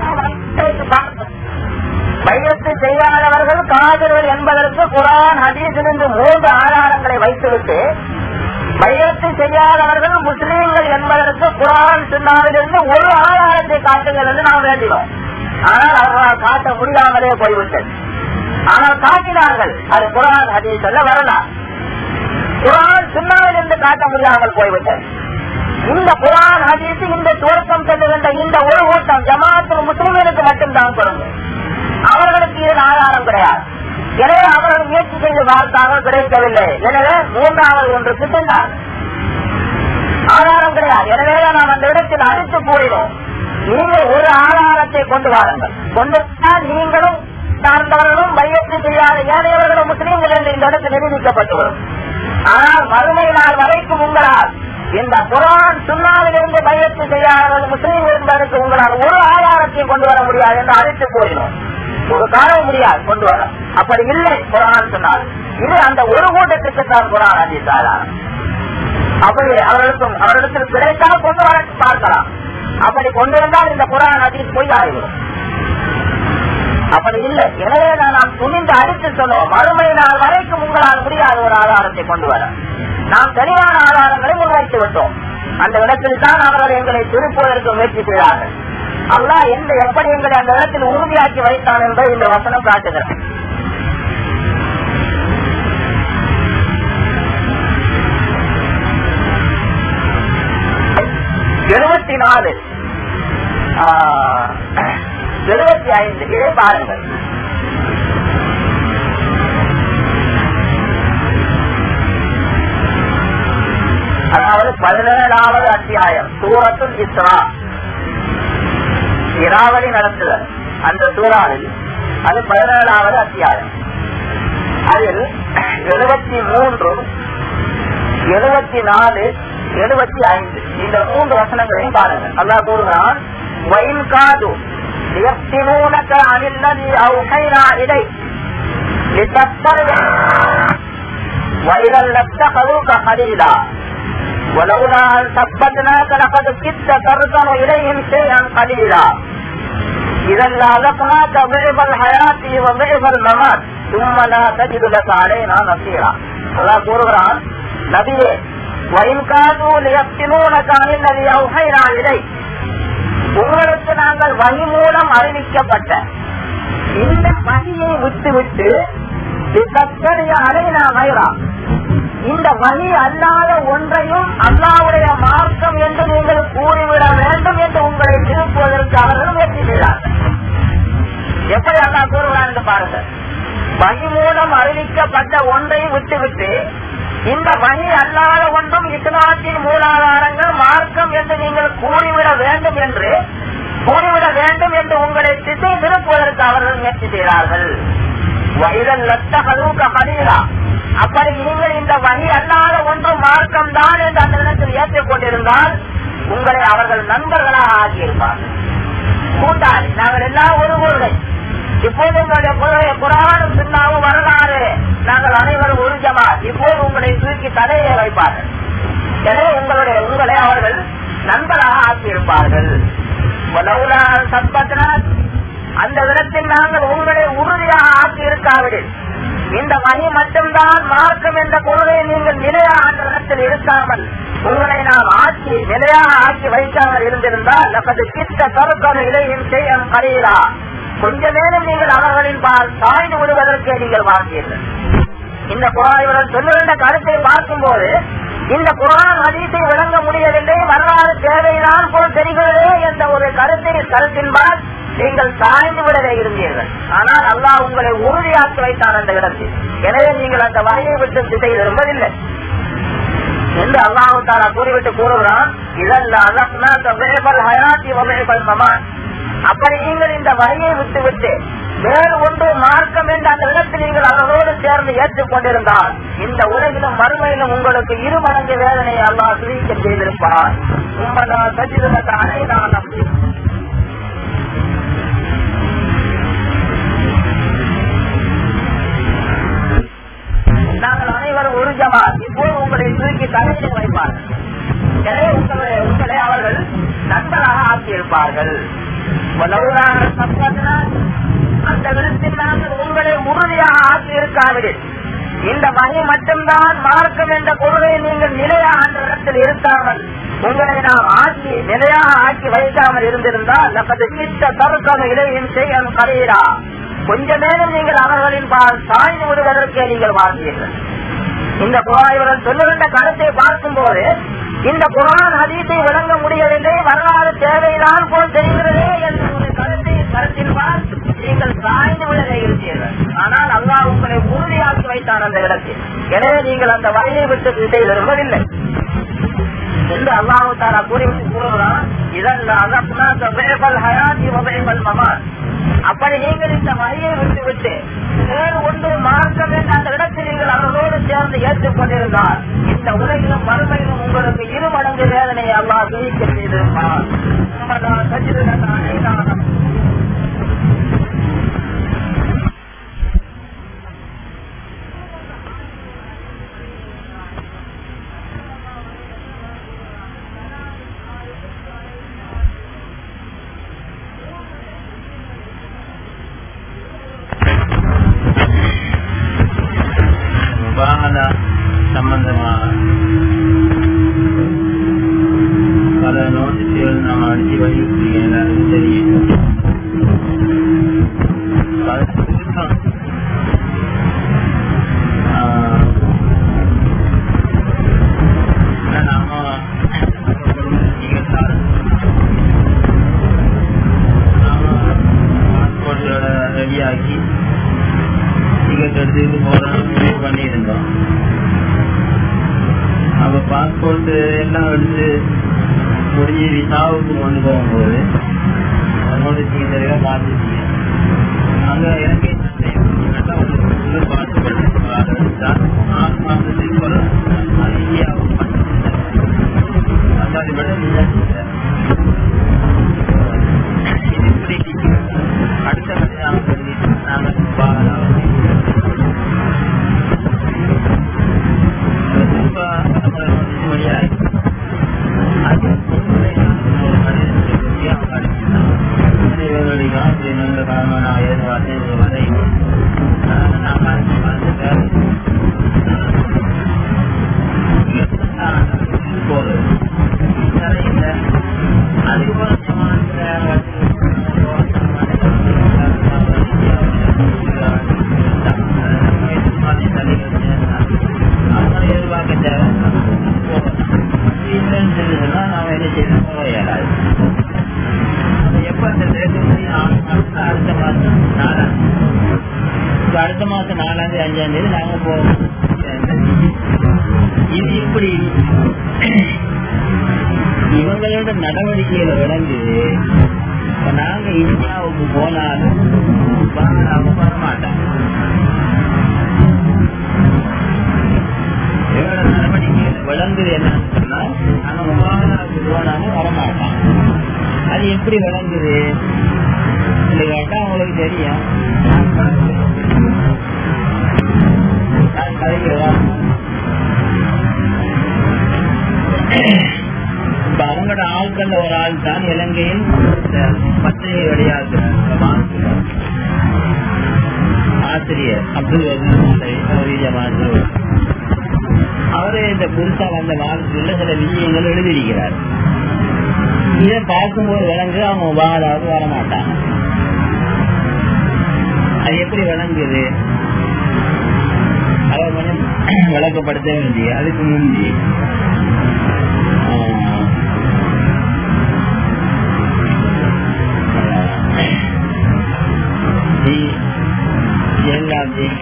Speaker 1: பையத்து செய்யாதவர்கள் காதலர் என்பதற்கு குரான் ஹதீஸிலிருந்து மூன்று ஆதாரங்களை வைத்துவிட்டு பையத்து செய்யாதவர்கள் முஸ்லீம்கள் என்பதற்கு குரான் சுண்ணாவிலிருந்து ஒரு ஆதாரத்தை காட்டுங்கள் என்று நாம் வேண்டினோம் ஆனால் அவர்களால் காட்ட முடியாமலே போய்விட்டது ஆனால் காட்டினார்கள் அது குரான் ஹதீஸ் அல்ல வரலாம் குரான் சுண்ணாவிலிருந்து காட்ட முடியாமல் போய்விட்டது இந்த குரான் ஹதீஸ் இந்த துவக்கம் செல்லுகின்ற இந்த ஒரு கூட்டம் ஜமாத்து முஸ்லிம்களுக்கு மட்டும்தான் பொருந்தும் அவர்களுக்கு இதன் ஆதாரம் கிடையாது எனவே அவர்கள் முயற்சி செய்து பார்த்தார்கள் கிடைக்கவில்லை எனவே மூன்றாவது ஒன்றுக்கு சென்றார் ஆதாரம் கிடையாது எனவே நாம் அந்த இடத்தில் அடித்து கூறினோம் நீங்கள் ஒரு ஆதாரத்தை கொண்டு வாருங்கள் கொண்டு வந்தால் நீங்களும் சார்ந்தவர்களும் மையத்து செய்யாத ஏழையவர்களும் முஸ்லீம்கள் என்று இந்த இடத்தில் நிரூபிக்கப்பட்டு வரும் ஆனால் மறுமை நாள் வரைக்கும் உங்களால் இந்த குரான் சுண்ணாவிலிருந்து மையத்து செய்யாதவர்கள் முஸ்லீம் என்பதற்கு உங்களால் ஒரு ஆதாரத்தையும் கொண்டு வர முடியாது என்று அழைத்து கூறினோம் ஒரு காலம் முடியாது கொண்டு வர அப்படி இல்லை குரான் சொன்னால் இது அந்த ஒரு கூட்டத்துக்கு தான் குரான் அதிக ஆதாரம் அப்படி அவர்களுக்கும் அவர்களுக்கு கிடைத்தால் கொண்டு வர பார்க்கலாம் அப்படி கொண்டு வந்தால் இந்த குரான் அதிக பொய் ஆகிவிடும் அப்படி இல்லை எனவே நாம் துணிந்து அடித்து சொல்லுவோம் மறுமை நாள் வரைக்கும் உங்களால் முடியாத ஒரு ஆதாரத்தை கொண்டு வர நாம் தெளிவான ஆதாரங்களை முன்வைத்து விட்டோம் அந்த இடத்தில் தான் அவர்கள் எங்களை திருப்புவதற்கு முயற்சி செய்கிறார்கள் அல்லா எந்த எப்படி எங்களை அந்த இடத்தில் உறுதியாக்கி வைத்தான் என்பதை இந்த வசனம் காட்டுகிறது எழுபத்தி நாலு எழுபத்தி ஐந்து இதை பாருங்கள் அதாவது பதினேழாவது அத்தியாயம் சூரத்துல் இஸ்ரா இராவளி நடத்துதல் அந்த சூறாவில் அது பதினேழாவது அத்தியாயம் அதில் எழுபத்தி மூன்று எழுபத்தி நாலு எழுபத்தி ஐந்து இந்த மூன்று வசனங்களையும் பாருங்கள் அல்லா கூறுகிறான் வயின் காது يفتنونك عن الذي أوحينا إليك لتفتر وإذا لاتخذوك خليلا ولولا أن ثبتناك لقد كدت تركن إليهم شيئا قليلا إذا لأذقناك ضعف الحياة وضعف الممات ثم لا تجد لك علينا نصيرا الله கூறுகிறான் நபியே وإن كادوا ليفتنونك عن الذي أوحينا إليك உங்களுக்கு நாங்கள் வழி மூலம் அறிவிக்கப்பட்ட இந்த வழியை விட்டுவிட்டு அடைனா வயரா இந்த வழி அல்லாத ஒன்றையும் அல்லாவுடைய மார்க்கம் என்று நீங்கள் கூறிவிட வேண்டும் என்று உங்களை திருப்புவதற்கு அவர்கள் முயற்சி செய்தார்கள் எப்படி அல்லா கூறுகிறார் என்று பாருங்க வழி மூலம் அறிவிக்கப்பட்ட ஒன்றை விட்டுவிட்டு இந்த வழி அல்லாத ஒன்றும் இஸ்லாத்தின் மூலாதாரங்கள் மார்க்கம் என்று நீங்கள் கூறிவிட வேண்டும் என்று கூறிவிட வேண்டும் என்று உங்களை திசை திருப்புவதற்கு அவர்கள் முயற்சி செய்கிறார்கள் வயதல் லத்தகலூக்க மதிரா அப்படி நீங்கள் இந்த வழி அல்லாத ஒன்று மார்க்கம் தான் என்று அந்த இடத்தில் ஏற்றுக் கொண்டிருந்தால் உங்களை அவர்கள் நண்பர்களாக ஆகியிருப்பார்கள் கூட்டாளி நாங்கள் எல்லாம் ஒரு ஊர்கள் இப்போது உங்களுடைய புராணம் சின்னாவும் வரலாறு நாங்கள் அனைவரும் ஒரு ஜமா இப்போது உங்களை தூக்கி தலையை வைப்பார்கள் எனவே உங்களுடைய உங்களை அவர்கள் நண்பராக ஆக்கியிருப்பார்கள் சம்பத்னாத் அந்த விதத்தில் நாங்கள் உங்களை உறுதியாக ஆக்கி இருக்காவிடில் இந்த மணி மட்டும்தான் மார்க்கம் என்ற கொள்கையை நீங்கள் நிலையாக அந்த இடத்தில் இருக்காமல் உங்களை நாம் ஆக்கி நிலையாக ஆக்கி வைக்காமல் இருந்திருந்தால் நமது கிட்ட கருக்கம் இலையும் செய்யும் கரையிலா கொஞ்ச நேரம் நீங்கள் அவர்களின் பால் சாய்ந்து விடுவதற்கே நீங்கள் வாழ்ந்தீர்கள் இந்த குரான் சொல்லுகின்ற கருத்தை பார்க்கும்போது இந்த குரான் ஹதீஸை விளங்க முடியவில்லை வரலாறு தேவைதான் போல் தெரிகிறதே என்ற ஒரு கருத்தை கருத்தின்பால் நீங்கள் சாய்ந்து விடவே இருந்தீர்கள் ஆனால் அல்லாஹ் உங்களை உறுதியாக்கி வைத்தான் அந்த இடத்தில் எனவே நீங்கள் அந்த வகையை விட்டு திசை திரும்பவில்லை என்று அல்லாஹு தாரா கூறிவிட்டு கூறுகிறான் இதெல்லாம் ஹயாத்தி வகைகள் மமான் அப்படி நீங்கள் இந்த வகையை விட்டுவிட்டு வேறு ஒன்று மார்க்கம் என்ற அந்த இடத்தில் நீங்கள் அவர்களோடு சேர்ந்து ஏற்றுக்கொண்டிருந்தால் இந்த உலகிலும் மறுமையிலும் உங்களுக்கு இரு மடங்கு வேதனை அல்லாஹ் சுரீக்க செய்திருப்பார் உண்மைதான் சச்சிதமற்ற அனைதான் நம்பி நாங்கள் அனைவரும் ஒரு ஜமாத் இப்போது உங்களை சுருக்கி தலையில் வைப்பார்கள் எனவே உங்களை உங்களை அவர்கள் நண்பராக ஆக்கியிருப்பார்கள் அந்த விதத்தில் நாங்கள் உங்களை உறுதியாக ஆக்கியிருக்காவிடில் இந்த வகை மட்டும்தான் மார்க்கம் என்ற பொருளை நீங்கள் நிலையாக அந்த இடத்தில் இருக்காமல் உங்களை நாம் ஆக்கி நிலையாக ஆக்கி வைக்காமல் இருந்திருந்தால் நமது கிட்ட தருக்கம் இடையும் செய்யும் கரையிறா கொஞ்ச நேரம் நீங்கள் அவர்களின் பால் சாய்ந்து விடுவதற்கே நீங்கள் வாழ்ந்தீர்கள் இந்த குராய்வர்கள் சொல்லுகின்ற கருத்தை பார்க்கும்போது இந்த குரான் ஹதீஸை விளங்க முடியவில்லை வரலாறு தேவைதான் போல் தெரிகிறதே என்ற ஒரு கருத்தை கருத்தில் நீங்கள் சாய்ந்து விடவே இருந்தீர்கள் ஆனால் அல்லாஹ் உங்களை உறுதியாக்கி வைத்தான் அந்த இடத்தில் எனவே நீங்கள் அந்த வழியை விட்டு திசை விரும்பவில்லை என்று அல்லாஹு தாரா கூறிவிட்டு கூறுகிறான் இதெல்லாம் ஹயாத்தி வகைகள் மமான் அப்படி நீங்கள் இந்த வழியை விட்டுவிட்டு வேறு ஒன்று மார்க்கம் என்ற அந்த இடத்தில் நீங்கள் அவர்களோடு சேர்ந்து ஏற்றுக்கொண்டிருந்தால் இந்த உலகிலும் மறுமையிலும் உங்களுக்கு இரு மடங்கு வேதனை அல்லா விதிக்க செய்திருப்பார்
Speaker 2: வாகன சம்பந்தமாக பல நோட்டீஸ்கள் நாம் அடிச்சு வலியுறுத்தி எல்லாருக்கும் தெரியும் அது சுருக்கம். ஆஹ், நாம நிகழ்த்தாரு. நாம பாஸ்போர்ட்டோட ரெடியாக்கி டிக்கெட் எடுத்துட்டு போறோம்னு பண்ணியிருந்தோம் அப்ப பாஸ்போர்ட் எல்லாம் எடுத்து முடிஞ்சு விசாவுக்கு கொண்டு போகும்போது அதனோட சீக்கிரம் மாற்றிட்டீங்க நாங்க எனக்கு உள்ள பாஸ்போர்ட் ஆறு மாசத்துக்கு வரும் அது இந்தியாவுக்கு அதை விட இல்லை இது இப்படி அடுத்த கதை நாங்கள் நாங்கள் பாகலாம் அடுத்த மாசம் நாலாம் தேதி அஞ்சாம் தேதி நாங்க போவோம் இது இப்படி இவங்களோட நடவடிக்கையில விளங்குது இப்ப நாங்க இந்தியாவுக்கு போனாலும் அவங்க வரமாட்டாங்க இவங்களோட நடவடிக்கையில விளங்குது என்னன்னு சொன்னா நாங்க முகாமனாவுக்கு போனாலும் வரமாட்டாங்க அது எப்படி விளங்குது இல்லை கேட்டா அவங்களுக்கு தெரியும் நான் கதைக்கிறதா இப்ப அவங்களோட ஆட்கள் ஒரு ஆள் தான் இலங்கையில் பத்திரிகை வெளியாக்குறார் ஆசிரியர் அப்துல் வசீர் அவரு இந்த புதுசா வந்த வாழ்க்கையில சில விஷயங்கள் எழுதியிருக்கிறார் இதை பார்க்கும்போது விளங்கு அவங்க வாழாவது வரமாட்டாங்க அது எப்படி விளங்குது அதை கொஞ்சம் விளக்கப்படுத்த வேண்டிய அதுக்கு முந்தி எல்லாத்தையும்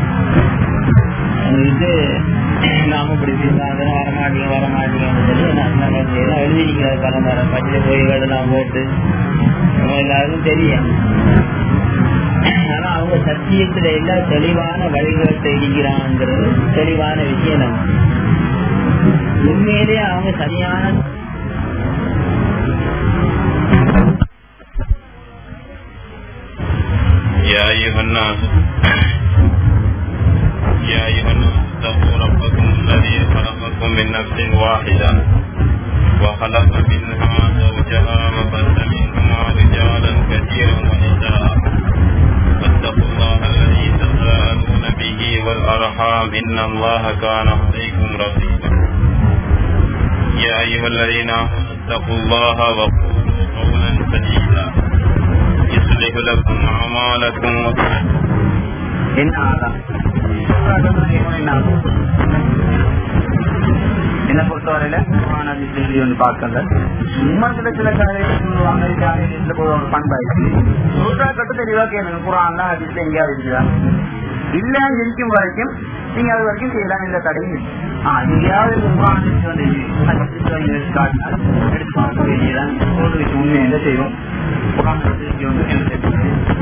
Speaker 2: இது நாம இப்படி செய்தாங்க வரமாட்டீங்க வரமாட்டீங்கன்னு சொல்லி நம்ம எழுதிருக்கிற பரம்பரை பச்சை பொய்கள்லாம் போட்டு எல்லாருக்கும் தெரியும் ஆனா அவங்க சத்தியத்துல எல்லாம் தெளிவான வழிகாட்டு இருக்கிறாங்கிறது தெளிவான விஷயம் நம்ம உண்மையிலேயே அவங்க சரியான
Speaker 3: يا أيها الناس يا أيها الناس اتقوا ربكم الذي خلقكم من نفس واحدة وخلق منها زوجها وبث منهما رجالا كثيرا ونساء واتقوا الله الذي تساءلون به والأرحام إن الله كان عليكم رقيبا يا أيها الذين آمنوا اتقوا الله وقولوا قولا سديدا يصلح لكم أعمالكم
Speaker 1: என்ன ஆதான் என்ன பொறுத்தவரையில குரானாதி செய்தி ஒன்று பார்க்கல சும்மா சில சில காரியங்கள் சொல்லுவாங்க காரியத்துல ஒரு பண்பாயிடுச்சு சொல்றா கட்டு தெளிவா கேளுங்க குரான்ல அதிர்ஷ்டம் எங்கேயாவது இருக்குதா இல்ல இருக்கும் வரைக்கும் நீங்க அது வரைக்கும் செய்யலாம் இல்ல தடையும் இல்லை. ஆ எங்கேயாவது குரான் வந்து எடுத்து காட்டினால் எடுத்து பார்க்க வேண்டியதான் சொல்றதுக்கு உண்மை என்ன செய்வோம் குரான் வந்து என்ன செய்யும்